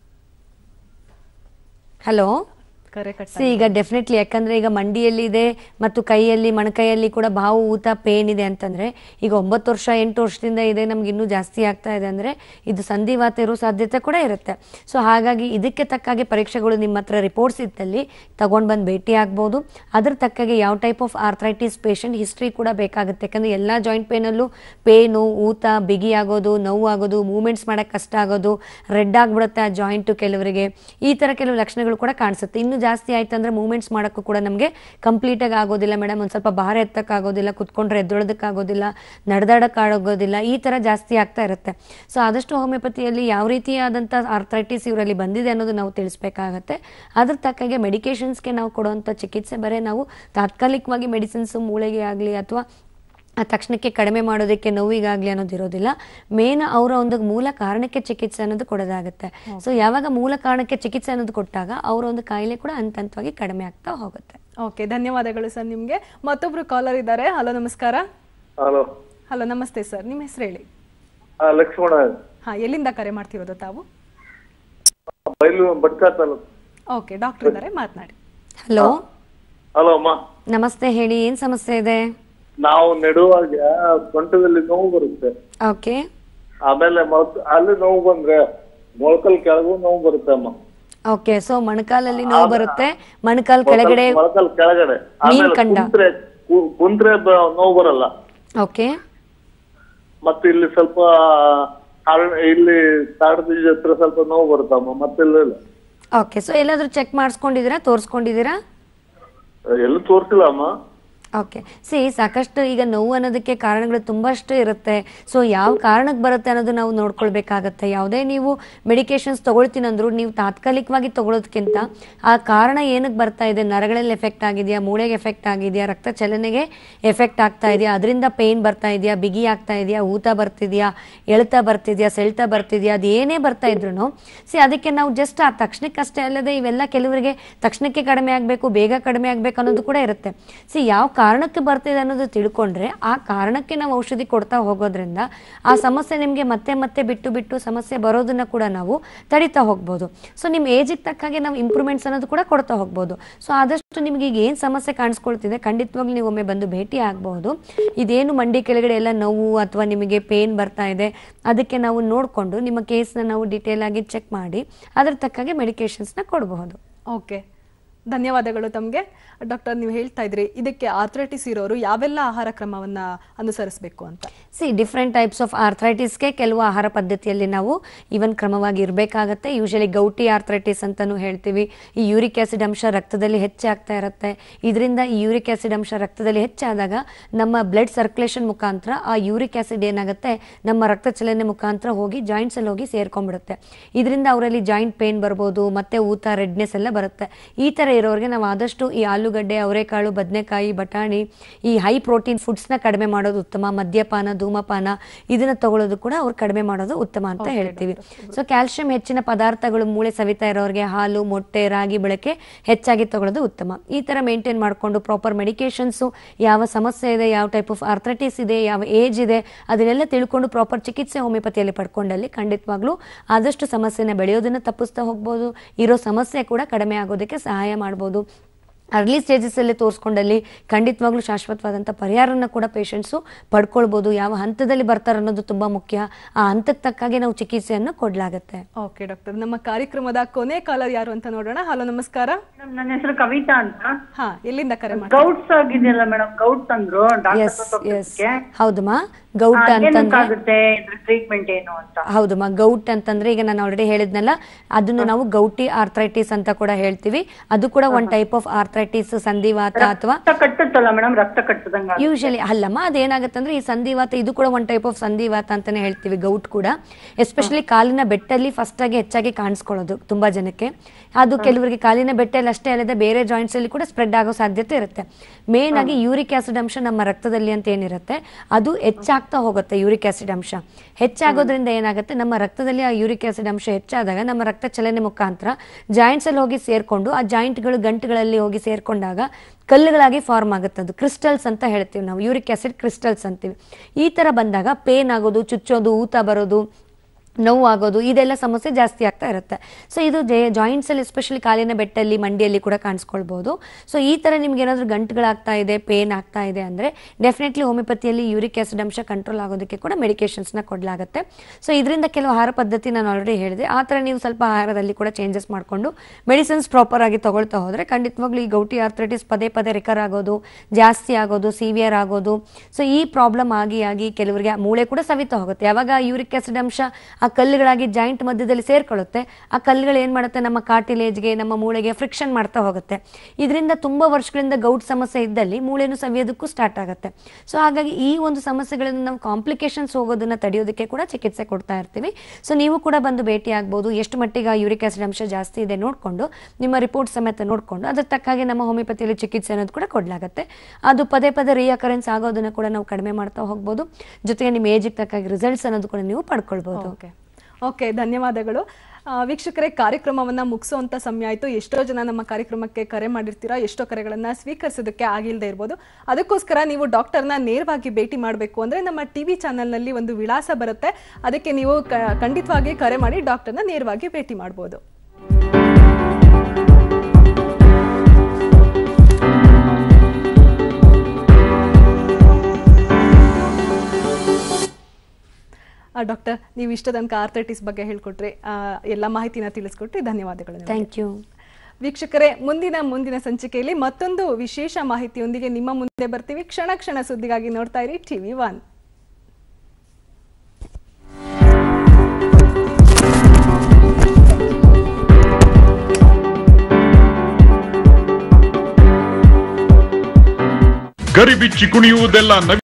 ಹಲೋ ಕರೆ ಕಟ್ ಸೊ ಈಗ ಡೆಫಿನೆಟ್ಲಿ ಯಾಕಂದ್ರೆ ಈಗ ಮಂಡಿಯಲ್ಲಿ ಇದೆ ಮತ್ತು ಕೈಯಲ್ಲಿ ಮೊಣಕೈಯಲ್ಲಿ ಕೂಡ ಬಾವು ಊತ ಪೇನ್ ಇದೆ ಅಂತಂದ್ರೆ ಈಗ ಒಂಬತ್ತು ವರ್ಷ ಎಂಟು ವರ್ಷದಿಂದ ಇದೆ ನಮ್ಗೆ ಇನ್ನೂ ಜಾಸ್ತಿ ಆಗ್ತಾ ಇದೆ ಅಂದ್ರೆ ಇದು ಸಂಧಿವಾತ ಇರೋ ಸಾಧ್ಯತೆ ಕೂಡ ಇರುತ್ತೆ ಸೊ ಹಾಗಾಗಿ ಇದಕ್ಕೆ ತಕ್ಕಾಗೆ ಪರೀಕ್ಷೆಗಳು ನಿಮ್ಮ ಹತ್ರ ರಿಪೋರ್ಟ್ಸ್ ಇದ್ದಲ್ಲಿ ತಗೊಂಡ್ ಬಂದು ಭೇಟಿ ಆಗ್ಬೋದು ಅದ್ರ ತಕ್ಕಾಗೆ ಯಾವ type of arthritis patient history ಕೂಡ ಬೇಕಾಗುತ್ತೆ ಯಾಕಂದ್ರೆ ಎಲ್ಲ ಜಾಯಿಂಟ್ ಪೇನಲ್ಲೂ ಪೇನು ಊತ ಬಿಗಿ ಆಗೋದು ನೋವು ಆಗೋದು ಮೂವ್ಮೆಂಟ್ಸ್ ಮಾಡಕ್ ಕಷ್ಟ ಆಗೋದು ರೆಡ್ ಆಗ್ಬಿಡುತ್ತೆ ಆ ಜಾಯಿಂಟು ಕೆಲವರಿಗೆ ಈ ತರ ಕೆಲವು ಲಕ್ಷಣಗಳು ಕೂಡ ಕಾಣಿಸುತ್ತೆ ಇನ್ನು ಜಾಸ್ತಿ ಆಯ್ತು ಅಂದ್ರೆ ಮೂವ್ಮೆಂಟ್ಸ್ ಮಾಡೋಕ್ಕೂ ಕೂಡ ನಮಗೆ ಕಂಪ್ಲೀಟಾಗಿ ಆಗೋದಿಲ್ಲ ಮೇಡಮ್ ಒಂದು ಸ್ವಲ್ಪ ಭಾರ ಎತ್ತಕ್ಕಾಗೋದಿಲ್ಲ ಕುತ್ಕೊಂಡ್ರೆ ಎದ್ದೊಳೋದಕ್ಕಾಗೋದಿಲ್ಲ ನಡೆದಾಡಕ್ಕಾಗೋದಿಲ್ಲ ಈ ಥರ ಜಾಸ್ತಿ ಆಗ್ತಾ ಇರುತ್ತೆ ಸೊ ಆದಷ್ಟು ಹೋಮಿಯೋಪತಿಯಲ್ಲಿ ಯಾವ ರೀತಿಯಾದಂಥ ಆರ್ಥ್ರೈಟಿಸ್ ಇವರಲ್ಲಿ ಬಂದಿದೆ ಅನ್ನೋದು ನಾವು ತಿಳಿಸ್ಬೇಕಾಗತ್ತೆ ಅದ್ರ ತಕ್ಕಾಗೆ ಮೆಡಿಕೇಶನ್ಸ್ಗೆ ನಾವು ಕೊಡುವಂಥ ಚಿಕಿತ್ಸೆ ಬರೀ ನಾವು ತಾತ್ಕಾಲಿಕವಾಗಿ ಮೆಡಿಸಿನ್ಸು ಮೂಳೆಗೆ ಆಗಲಿ ಅಥವಾ ಆ ತಕ್ಷಣಕ್ಕೆ ಕಡಿಮೆ ಮಾಡೋದಕ್ಕೆ ನೋವಿಗಾಗಲಿ ಅನ್ನೋದು ಇರೋದಿಲ್ಲ ಮೇನ್ ಅವರ ಒಂದು ಮೂಲ ಕಾರಣಕ್ಕೆ ಚಿಕಿತ್ಸೆ ಅನ್ನೋದು ಕೊಡೋದಾಗುತ್ತೆ ಸೊ ಯಾವಾಗ ಮೂಲ ಕಾರಣಕ್ಕೆ ಚಿಕಿತ್ಸೆ ಅನ್ನೋದು ಕೊಟ್ಟಾಗ ಅವರ ಒಂದು ಕಾಯಿಲೆ ಕೂಡ ಹಂತ ಹಂತವಾಗಿ ಕಡಿಮೆ ಆಗ್ತಾ ಹೋಗುತ್ತೆ ಓಕೆ ಧನ್ಯವಾದಗಳು ಸರ್ ನಿಮಗೆ ಮತ್ತೊಬ್ರು ಕಾಲರ್ ಇದ್ದಾರೆ ಹಲೋ ನಮಸ್ಕಾರ ಹಲೋ ಹಲೋ ನಮಸ್ತೆ ಸರ್ ನಿಮ್ಮ ಹೆಸರು ಹೇಳಿ ಲಕ್ಷ್ಮಣ ಹಾ ಎಲ್ಲಿಂದ ಕರೆ ಮಾಡ್ತಿರೋದು ತಾವು ಬೈಲು ಭಟ್ಕಳ ತಾಲೂಕು ಓಕೆ ಡಾಕ್ಟರ್ ಇದ್ದಾರೆ ಮಾತನಾಡಿ ಹಲೋ ಹಲೋ ಅಮ್ಮ ನಮಸ್ತೆ ಹೇಳಿ ಏನು ಸಮಸ್ಯೆ ಇದೆ ನಾವು ನೆಡುವಾಗ ಸೊಂಟದಲ್ಲಿ ನೋವು ಬರುತ್ತೆ ಓಕೆ ಆಮೇಲೆ ಮೊಳಕ ಅಲ್ಲಿ ನೋವು ಬಂದ್ರೆ ಮೊಳಕಲ್ ಕೆಳಗೂ ನೋವು ಬರುತ್ತೆ ಅಮ್ಮ ಓಕೆ ಸೊ ಮೊಣಕಾಲಲ್ಲಿ ನೋವು ಬರುತ್ತೆ ಮೊಣಕಾಲ್ ಕೆಳಗಡೆ ಮೊಳಕಲ್ ಕೆಳಗಡೆ ಮೀನ್ ಆಮೇಲೆ ಕಂಡ. ಕುಂತ್ರೆ ಕು- ಕುಂತ್ರೆ ಬ- ನೋವು ಬರಲ್ಲ ಓಕೆ ಮತ್ತೆ ಇಲ್ಲಿ ಸ್ವಲ್ಪ ಹರಣ- ಇಲ್ಲಿ ತಾಡ ಬೀಜ ಹತ್ರ ಸ್ವಲ್ಪ ನೋವು ಬರುತ್ತಮ್ಮ ಮತ್ತೆ ಇಲ್ಲ ಇಲ್ಲ. ಓಕೆ ಸೊ ಎಲ್ಲಾದ್ರೂ ಚೆಕ್ ಮಾಡಿಸ್ಕೊಂಡಿದ್ದೀರಾ ತೋರಿಸ್ಕೊಂಡಿದ್ದೀರಾ ಎಲ್ಲೂ ತೋರ್ಸಿಲ್ಲ ಅಮ್ಮ ಓಕೆ ಸಿ ಸಾಕಷ್ಟು ಈಗ ನೋವು ಅನ್ನೋದಕ್ಕೆ ಕಾರಣಗಳು ತುಂಬಷ್ಟು ಇರುತ್ತೆ ಸೊ ಯಾವ ಕಾರಣಕ್ಕೆ ಬರುತ್ತೆ ಅನ್ನೋದು ನಾವು ನೋಡ್ಕೊಳ್ಬೇಕಾಗತ್ತೆ ಯಾವುದೇ ನೀವು ಮೆಡಿಕೇಶನ್ಸ್ ತಗೊಳ್ತೀನಿ ಅಂದ್ರು ನೀವು ತಾತ್ಕಾಲಿಕವಾಗಿ ತಗೊಳ್ಳೋದಕ್ಕಿಂತ ಆ ಕಾರಣ ಏನಕ್ಕೆ ಬರ್ತಾ ಇದೆ ನರಗಳಲ್ಲಿ ಎಫೆಕ್ಟ್ ಆಗಿದೆಯಾ ಮೂಳೆಗೆ ಎಫೆಕ್ಟ್ ಆಗಿದೆಯಾ ರಕ್ತ ಚಲನೆಗೆ ಎಫೆಕ್ಟ್ ಆಗ್ತಾ ಇದೆಯಾ ಅದರಿಂದ ಪೇನ್ ಬರ್ತಾ ಇದೆಯಾ ಬಿಗಿ ಆಗ್ತಾ ಇದೆಯಾ ಊತ ಬರ್ತಿದೆಯಾ ಎಳ್ತಾ ಬರ್ತಿದೆಯಾ ಸೆಳ್ತಾ ಬರ್ತಿದೆಯಾ ಅದು ಏನೇ ಬರ್ತಾ ಇದ್ರು ಸಿ ಅದಕ್ಕೆ ನಾವು ಜಸ್ಟ್ ಆ ತಕ್ಷಣಕ್ಕಷ್ಟೇ ಅಲ್ಲದೆ ಇವೆಲ್ಲ ಕೆಲವರಿಗೆ ತಕ್ಷಣಕ್ಕೆ ಕಡಿಮೆ ಆಗಬೇಕು ಬೇಗ ಕಡಿಮೆ ಆಗಬೇಕು ಅನ್ನೋದು ಕೂಡ ಇರುತ್ತೆ ಸಿ ಯಾವ ಕಾರಣಕ್ಕೆ ಬರ್ತಿದೆ ಅನ್ನೋದು ತಿಳ್ಕೊಂಡ್ರೆ ಆ ಕಾರಣಕ್ಕೆ ನಾವು ಔಷಧಿ ಕೊಡ್ತಾ ಹೋಗೋದ್ರಿಂದ ಆ ಸಮಸ್ಯೆ ನಿಮಗೆ ಮತ್ತೆ ಮತ್ತೆ ಬಿಟ್ಟು ಬಿಟ್ಟು ಸಮಸ್ಯೆ ಬರೋದನ್ನ ಕೂಡ ನಾವು ತಡಿತಾ ಹೋಗ್ಬೋದು ಸೊ ನಿಮ್ಮ ಏಜಿಗೆ ತಕ್ಕಾಗೆ ನಾವು ಇಂಪ್ರೂವ್ಮೆಂಟ್ಸ್ ಅನ್ನೋದು ಕೂಡ ಕೊಡ್ತಾ ಹೋಗ್ಬೋದು ಸೊ ಆದಷ್ಟು ನಿಮಗೆ ಈಗ ಏನು ಸಮಸ್ಯೆ ಕಾಣಿಸ್ಕೊಳ್ತಿದೆ ಖಂಡಿತವಾಗ್ಲೂ ನೀವು ಒಮ್ಮೆ ಬಂದು ಭೇಟಿ ಆಗಬಹುದು ಇದೇನು ಮಂಡಿ ಕೆಳಗಡೆ ಎಲ್ಲ ನೋವು ಅಥವಾ ನಿಮಗೆ ಪೇನ್ ಬರ್ತಾ ಇದೆ ಅದಕ್ಕೆ ನಾವು ನೋಡಿಕೊಂಡು ನಿಮ್ಮ ಕೇಸ್ನ ನಾವು ಡೀಟೇಲ್ ಆಗಿ ಚೆಕ್ ಮಾಡಿ ಅದ್ರ ತಕ್ಕಾಗೆ ಮೆಡಿಕೇಶನ್ಸ್ನ ಕೊಡಬಹುದು ಓಕೆ ಧನ್ಯವಾದಗಳು ತಮಗೆ ಡಾಕ್ಟರ್ ನೀವು ಹೇಳ್ತಾ ಇದ್ರಿ ಇದಕ್ಕೆ ಆರ್ಥ್ರೈಟಿಸ್ ಇರೋರು ಯಾವೆಲ್ಲ ಆಹಾರ ಕ್ರಮವನ್ನ ಅನುಸರಿಸಬೇಕು ಅಂತ ಸಿ ಡಿಫ್ರೆಂಟ್ ಟೈಪ್ಸ್ ಆಫ್ ಆರ್ಥ್ರೈಟಿಸ್ಗೆ ಕೆಲವು ಆಹಾರ ಪದ್ಧತಿಯಲ್ಲಿ ನಾವು ಇವನ್ ಕ್ರಮವಾಗಿ ಇರಬೇಕಾಗತ್ತೆ ಯೂಶಲಿ ಗೌಟಿ ಆರ್ಥ್ರೈಟಿಸ್ ಅಂತಾನು ಹೇಳ್ತೀವಿ ಈ ಯೂರಿಕ್ ಆಸಿಡ್ ಅಂಶ ರಕ್ತದಲ್ಲಿ ಹೆಚ್ಚಾಗ್ತಾ ಇರುತ್ತೆ ಇದರಿಂದ ಈ ಯೂರಿಕ್ ಆಸಿಡ್ ಅಂಶ ರಕ್ತದಲ್ಲಿ ಹೆಚ್ಚಾದಾಗ ನಮ್ಮ ಬ್ಲಡ್ ಸರ್ಕ್ಯುಲೇಷನ್ ಮುಖಾಂತರ ಆ ಯೂರಿಕ್ ಆಸಿಡ್ ಏನಾಗುತ್ತೆ ನಮ್ಮ ರಕ್ತ ಚಲನೆ ಮುಖಾಂತರ ಹೋಗಿ ಜಾಯಿಂಟ್ಸ್ ಅಲ್ಲಿ ಹೋಗಿ ಸೇರ್ಕೊಂಡ್ಬಿಡುತ್ತೆ ಇದರಿಂದ ಅವರಲ್ಲಿ ಜಾಯಿಂಟ್ ಪೇನ್ ಬರ್ಬೋದು ಮತ್ತೆ ಊತ ರೆಡ್ನೆಸ್ ಎಲ್ಲ ಬರುತ್ತೆ ಈ ತರ ಇರೋರಿಗೆ ನಾವು ಆದಷ್ಟು ಈ ಆಲೂಗಡ್ಡೆ ಅವರೆಕಾಳು ಬದನೆಕಾಯಿ ಬಟಾಣಿ ಈ ಹೈ ಪ್ರೋಟೀನ್ ಫುಡ್ಸ್ನ ಕಡಿಮೆ ಮಾಡೋದು ಉತ್ತಮ ಮದ್ಯಪಾನ ಧೂಮಪಾನ ಇದನ್ನ ತಗೊಳ್ಳೋದು ಕೂಡ ಅವ್ರು ಕಡಿಮೆ ಮಾಡೋದು ಉತ್ತಮ ಅಂತ ಹೇಳ್ತೀವಿ ಸೊ ಕ್ಯಾಲ್ಸಿಯಂ ಹೆಚ್ಚಿನ ಪದಾರ್ಥಗಳು ಮೂಳೆ ಸವಿತಾ ಇರೋರಿಗೆ ಹಾಲು ಮೊಟ್ಟೆ ರಾಗಿ ಬಳಕೆ ಹೆಚ್ಚಾಗಿ ತಗೊಳ್ಳೋದು ಉತ್ತಮ ಈ ತರ ಮೇಂಟೈನ್ ಮಾಡಿಕೊಂಡು ಪ್ರಾಪರ್ ಮೆಡಿಕೇಶನ್ಸು ಯಾವ ಸಮಸ್ಯೆ ಇದೆ ಯಾವ ಟೈಪ್ ಆಫ್ ಆರ್ಥ್ರೈಟಿಸ್ ಇದೆ ಯಾವ ಏಜ್ ಇದೆ ಅದನ್ನೆಲ್ಲ ತಿಳ್ಕೊಂಡು ಪ್ರಾಪರ್ ಚಿಕಿತ್ಸೆ ಹೋಮಿಯೋಪತಿಯಲ್ಲಿ ಪಡ್ಕೊಂಡಲ್ಲಿ ಖಂಡಿತವಾಗ್ಲೂ ಆದಷ್ಟು ಸಮಸ್ಯೆನ ಬೆಳೆಯೋದನ್ನ ತಪ್ಪಿಸ್ತಾ ಹೋಗ್ಬೋದು ಇರೋ ಸಮಸ್ಯೆ ಕೂಡ ಕಡಿಮೆ ಆಗೋದಕ್ಕೆ ಸಹಾಯ ಮಾಡ್ಬೋದು ಅರ್ಲಿ ಸ್ಟೇಜಸಲ್ಲಿ ತೋರಿಸ್ಕೊಂಡಲ್ಲಿ ಖಂಡಿತವಾಗ್ಲೂ ಶಾಶ್ವತವಾದಂಥ ಪರಿಹಾರನ ಕೂಡ ಪೇಷಂಟ್ಸು ಪಡ್ಕೊಳ್ಬೋದು ಯಾವ ಹಂತದಲ್ಲಿ ಬರ್ತಾರೆ ಅನ್ನೋದು ತುಂಬ ಮುಖ್ಯ ಆ ಹಂತಕ್ಕೆ ತಕ್ಕಾಗೆ ನಾವು ಚಿಕಿತ್ಸೆಯನ್ನು ಕೊಡಲಾಗುತ್ತೆ ಓಕೆ ಡಾಕ್ಟರ್ ನಮ್ಮ ಕಾರ್ಯಕ್ರಮದ ಕೊನೆ ಕಾಲರ್ ಯಾರು ಅಂತ ನೋಡೋಣ ಹಲೋ ನಮಸ್ಕಾರ ನನ್ನ ಹೆಸರು ಕವಿತಾ ಅಂತ ಹಾ ಎಲ್ಲಿಂದ ಕರೆ ಮಾಡಿ ಗೌಟ್ಸ್ ಆಗಿದೆಯಲ್ಲ ಮೇಡಮ್ ಗೌಟ್ಸ್ ಅಂದ್ರು ಎಸ್ ಎಸ್ ಡಾಕ್ಟರ್ ಹೌದಮ್ಮ ಗೌಟ್ ಅಂತಂದ್ರೆ ಆಗುತ್ತೆ ಇದ್ರ ಟ್ರೀಟ್ಮೆಂಟ್ ಏನು ಅಂತ ಹೌದಮ್ಮ ಗೌಟ್ ಅಂತಂದ್ರೆ ಈಗ ನಾನು ಆಲ್ರೆಡಿ ಹೇಳಿದ್ನಲ್ಲ ಅದನ್ನು ನಾವು ಗೌಟಿ ಆರ್ಥ್ರೈಟಿಸ್ ಅಂತ ಕೂಡ ಹೇಳ್ತೀವಿ ಅದು ಕೂಡ ಒನ್ ಟೈಪ್ ಆಫ್ ಆರ್ಥ್ರೈಟಿಸ್ ಸಂಧಿವಾತ ಅಥವಾ ರಕ್ತ ಕಟ್ಟುತ್ತಲ್ಲ ಮೇಡಮ್ ರಕ್ತ ಕಟ್ಟದಂಗ ಯೂಶಲಿ ಅಲ್ಲಮ್ಮ ಅದೇನಾಗುತ್ತೆ ಅಂದ್ರೆ ಈ ಸಂಧಿವಾತ ಇದು ಕೂಡ ಒನ್ ಟೈಪ್ ಆಫ್ ಸಂಧಿವಾತ ಅಂತಾನೆ ಹೇಳ್ತೀವಿ ಗೌಟ್ ಕೂಡ ಎಸ್ಪೆಷಲಿ ಕಾಲಿನ ಬೆಟ್ಟಲ್ಲಿ ಫಸ್ಟ್ ಆಗಿ ಹೆಚ್ಚಾಗಿ ಕಾಣಿಸ್ಕೊಳ್ಳೋದು ತುಂಬಾ ಜನಕ್ಕೆ ಅದು ಕೆಲವರಿಗೆ ಕಾಲಿನ ಬೆಟ್ಟಲ್ಲಿ ಅಷ್ಟೇ ಅಲ್ಲದೆ ಬೇರೆ ಜಾಯಿಂಟ್ಸ್ ಅಲ್ಲಿ ಕೂಡ ಸ್ಪ್ರೆಡ್ ಆಗೋ ಸಾಧ್ಯತೆ ಇರುತ್ತೆ ಮೇನ್ ಆಗಿ ಯೂರಿಕ್ ಆಸಿಡ್ ಅಂಶ ನಮ್ಮ ರಕ್ತದಲ್ಲಿ ಅಂತ ಏನಿರುತ್ತೆ ಅದು ಹೆಚ್ಚಾಗ್ತಾ ಹೋಗುತ್ತೆ ಯೂರಿಕ್ ಆಸಿಡ್ ಅಂಶ ಹೆಚ್ಚಾಗೋದ್ರಿಂದ ಏನಾಗುತ್ತೆ ನಮ್ಮ ರಕ್ತದಲ್ಲಿ ಆ ಯೂರಿಕ್ ಆಸಿಡ್ ಅಂಶ ಹೆಚ್ಚಾದಾಗ ನಮ್ಮ ರಕ್ತ ಚಲನೆ ಮುಖಾಂತರ ಜಾಯಿಂಟ್ಸ್ ಅಲ್ಲಿ ಹೋಗಿ ಸೇರ್ಕೊಂಡು ಆ ಜಾಯಿಂಟ್ಗಳು ಗಂಟುಗಳಲ್ಲಿ ಹೋಗಿ ಸೇರ್ಕೊಂಡಾಗ ಕಲ್ಲುಗಳಾಗಿ ಫಾರ್ಮ್ ಆಗುತ್ತೆ ಅದು ಕ್ರಿಸ್ಟಲ್ಸ್ ಅಂತ ಹೇಳ್ತೀವಿ ನಾವು ಯೂರಿಕ್ ಆಸಿಡ್ ಕ್ರಿಸ್ಟಲ್ಸ್ ಅಂತೀವಿ ಈ ತರ ಬಂದಾಗ ಪೇನ್ ಆಗೋದು ಚುಚ್ಚೋದು ಊತ ಬರೋದು ನೋವು ಆಗೋದು ಇದೆಲ್ಲ ಸಮಸ್ಯೆ ಜಾಸ್ತಿ ಆಗ್ತಾ ಇರುತ್ತೆ ಸೊ ಇದು ಜಾಯಿಂಟ್ಸ್ ಅಲ್ಲಿ ಎಸ್ಪೆಷಲಿ ಕಾಲಿನ ಬೆಟ್ಟಲ್ಲಿ ಮಂಡಿಯಲ್ಲಿ ಕೂಡ ಕಾಣಿಸ್ಕೊಳ್ಬಹುದು ಸೊ ಈ ತರ ನಿಮ್ಗೆ ಏನಾದ್ರು ಗಂಟುಗಳಾಗ್ತಾ ಇದೆ ಪೇನ್ ಆಗ್ತಾ ಇದೆ ಅಂದ್ರೆ ಡೆಫಿನೆಟ್ಲಿ ಹೋಮಿಯೋಪತಿಯಲ್ಲಿ ಯೂರಿಕ್ ಆಸಿಡ್ ಅಂಶ ಕಂಟ್ರೋಲ್ ಆಗೋದಕ್ಕೆ ಕೂಡ ಮೆಡಿಕೇಶನ್ಸ್ ನ ಕೊಡಲಾಗುತ್ತೆ ಸೊ ಇದರಿಂದ ಕೆಲವು ಆಹಾರ ಪದ್ಧತಿ ನಾನು ಆಲ್ರೆಡಿ ಹೇಳಿದೆ ಆ ತರ ನೀವು ಸ್ವಲ್ಪ ಆಹಾರದಲ್ಲಿ ಕೂಡ ಚೇಂಜಸ್ ಮಾಡಿಕೊಂಡು ಮೆಡಿಸಿನ್ಸ್ ಪ್ರಾಪರ್ ಆಗಿ ತಗೊಳ್ತಾ ಹೋದ್ರೆ ಖಂಡಿತವಾಗ್ಲೂ ಈ ಗೌಟಿ ಆರ್ಥ್ರೈಟಿಸ್ ಪದೇ ಪದೇ ರಿಕರ್ ಆಗೋದು ಜಾಸ್ತಿ ಆಗೋದು ಸಿವಿಯರ್ ಆಗೋದು ಸೊ ಈ ಪ್ರಾಬ್ಲಮ್ ಆಗಿ ಆಗಿ ಕೆಲವರಿಗೆ ಮೂಳೆ ಕೂಡ ಸವಿತಾ ಹೋಗುತ್ತೆ ಯಾವಾಗ ಯೂರಿಕ್ ಆಸಿಡ್ ಅಂಶ ಆ ಆ ಕಲ್ಲುಗಳಾಗಿ ಜಾಯಿಂಟ್ ಮಧ್ಯದಲ್ಲಿ ಸೇರ್ಕೊಳ್ಳುತ್ತೆ ಆ ಕಲ್ಲುಗಳು ಏನು ಮಾಡುತ್ತೆ ನಮ್ಮ ಕಾರ್ಟಿಲೇಜ್ಗೆ ನಮ್ಮ ಮೂಳೆಗೆ ಫ್ರಿಕ್ಷನ್ ಮಾಡ್ತಾ ಹೋಗುತ್ತೆ ಇದರಿಂದ ತುಂಬ ವರ್ಷಗಳಿಂದ ಗೌಟ್ ಸಮಸ್ಯೆ ಇದ್ದಲ್ಲಿ ಮೂಳೆನೂ ಸವಿಯೋದಕ್ಕೂ ಸ್ಟಾರ್ಟ್ ಆಗುತ್ತೆ ಸೊ ಹಾಗಾಗಿ ಈ ಒಂದು ಸಮಸ್ಯೆಗಳನ್ನು ನಾವು ಕಾಂಪ್ಲಿಕೇಶನ್ಸ್ ಹೋಗೋದನ್ನ ತಡೆಯೋದಕ್ಕೆ ಕೂಡ ಚಿಕಿತ್ಸೆ ಕೊಡ್ತಾ ಇರ್ತೀವಿ ಸೊ ನೀವು ಕೂಡ ಬಂದು ಭೇಟಿ ಆಗ್ಬೋದು ಎಷ್ಟು ಮಟ್ಟಿಗೆ ಯೂರಿಕ್ ಆಸಿಡ್ ಅಂಶ ಜಾಸ್ತಿ ಇದೆ ನೋಡಿಕೊಂಡು ನಿಮ್ಮ ರಿಪೋರ್ಟ್ ಸಮೇತ ನೋಡಿಕೊಂಡು ಅದ್ರ ತಕ್ಕ ಹಾಗೆ ನಮ್ಮ ಹೋಮಿಯೋಪತಿಯಲ್ಲಿ ಚಿಕಿತ್ಸೆ ಅನ್ನೋದು ಕೂಡ ಕೊಡಲಾಗುತ್ತೆ ಅದು ಪದೇ ಪದೇ ರಿಯಕರೆನ್ಸ್ ಆಗೋದನ್ನ ಕೂಡ ನಾವು ಕಡಿಮೆ ಮಾಡ್ತಾ ಹೋಗ್ಬೋದು ಜೊತೆಗೆ ನಿಮ್ಮ ಏಜಿಗೆ ತಕ್ಕಾಗಿ ರಿಸಲ್ಟ್ಸ್ ಅನ್ನೋದು ಕೂಡ ನೀವು ಪಡ್ಕೊಳ್ಬೋದು ಓಕೆ ಓಕೆ ಧನ್ಯವಾದಗಳು ಆ, ವೀಕ್ಷಕರೇ ಕಾರ್ಯಕ್ರಮವನ್ನ ಮುಗಿಸುವಂತ ಸಮಯ ಆಯಿತು ಎಷ್ಟೋ ಜನ ನಮ್ಮ ಕಾರ್ಯಕ್ರಮಕ್ಕೆ ಕರೆ ಮಾಡಿರ್ತೀರಾ ಎಷ್ಟೋ ಕರೆಗಳನ್ನ ಸ್ವೀಕರಿಸೋದಕ್ಕೆ ಆಗಿಲ್ಲದೆ ಇರ್ಬೋದು ಅದಕ್ಕೋಸ್ಕರ ನೀವು ಡಾಕ್ಟರ್ನ ನೇರವಾಗಿ ಭೇಟಿ ಮಾಡಬೇಕು ಅಂದ್ರೆ ನಮ್ಮ ಟಿವಿ ಚಾನಲ್ನಲ್ಲಿ ಒಂದು ವಿಳಾಸ ಬರುತ್ತೆ ಅದಕ್ಕೆ ನೀವು ಕ- ಖಂಡಿತವಾಗಿ ಕರೆ ಮಾಡಿ ಡಾಕ್ಟರ್ನ ನೇರವಾಗಿ ಭೇಟಿ ಮಾಡ್ಬೋದು ಆ, ಡಾಕ್ಟರ್ ನೀವು ಇಷ್ಟ ತನಕ ಆರ್ಥೈಟಿಸ್ ಬಗ್ಗೆ ಹೇಳ್ಕೊಟ್ರಿ ಆ, ಎಲ್ಲ ಮಾಹಿತಿನ ತಿಳಿಸ್ಕೊಟ್ರಿ ಧನ್ಯವಾದಗಳು ನಿಮಗೆ. ಥ್ಯಾಂಕ್ ಯು ವೀಕ್ಷಕರೇ ಮುಂದಿನ ಮುಂದಿನ ಸಂಚಿಕೆಯಲ್ಲಿ ಮತ್ತೊಂದು ವಿಶೇಷ ಮಾಹಿತಿಯೊಂದಿಗೆ ನಿಮ್ಮ ಮುಂದೆ ಬರ್ತೀವಿ ಕ್ಷಣ ಕ್ಷಣ ಸುದ್ದಿಗಾಗಿ ನೋಡ್ತಾ ಇರಿ ಟಿವಿ ಒನ್ ಗರಿಬಿಚ್ಚಿ ಕುಣಿಯುವುದೆಲ್ಲ ನವಿ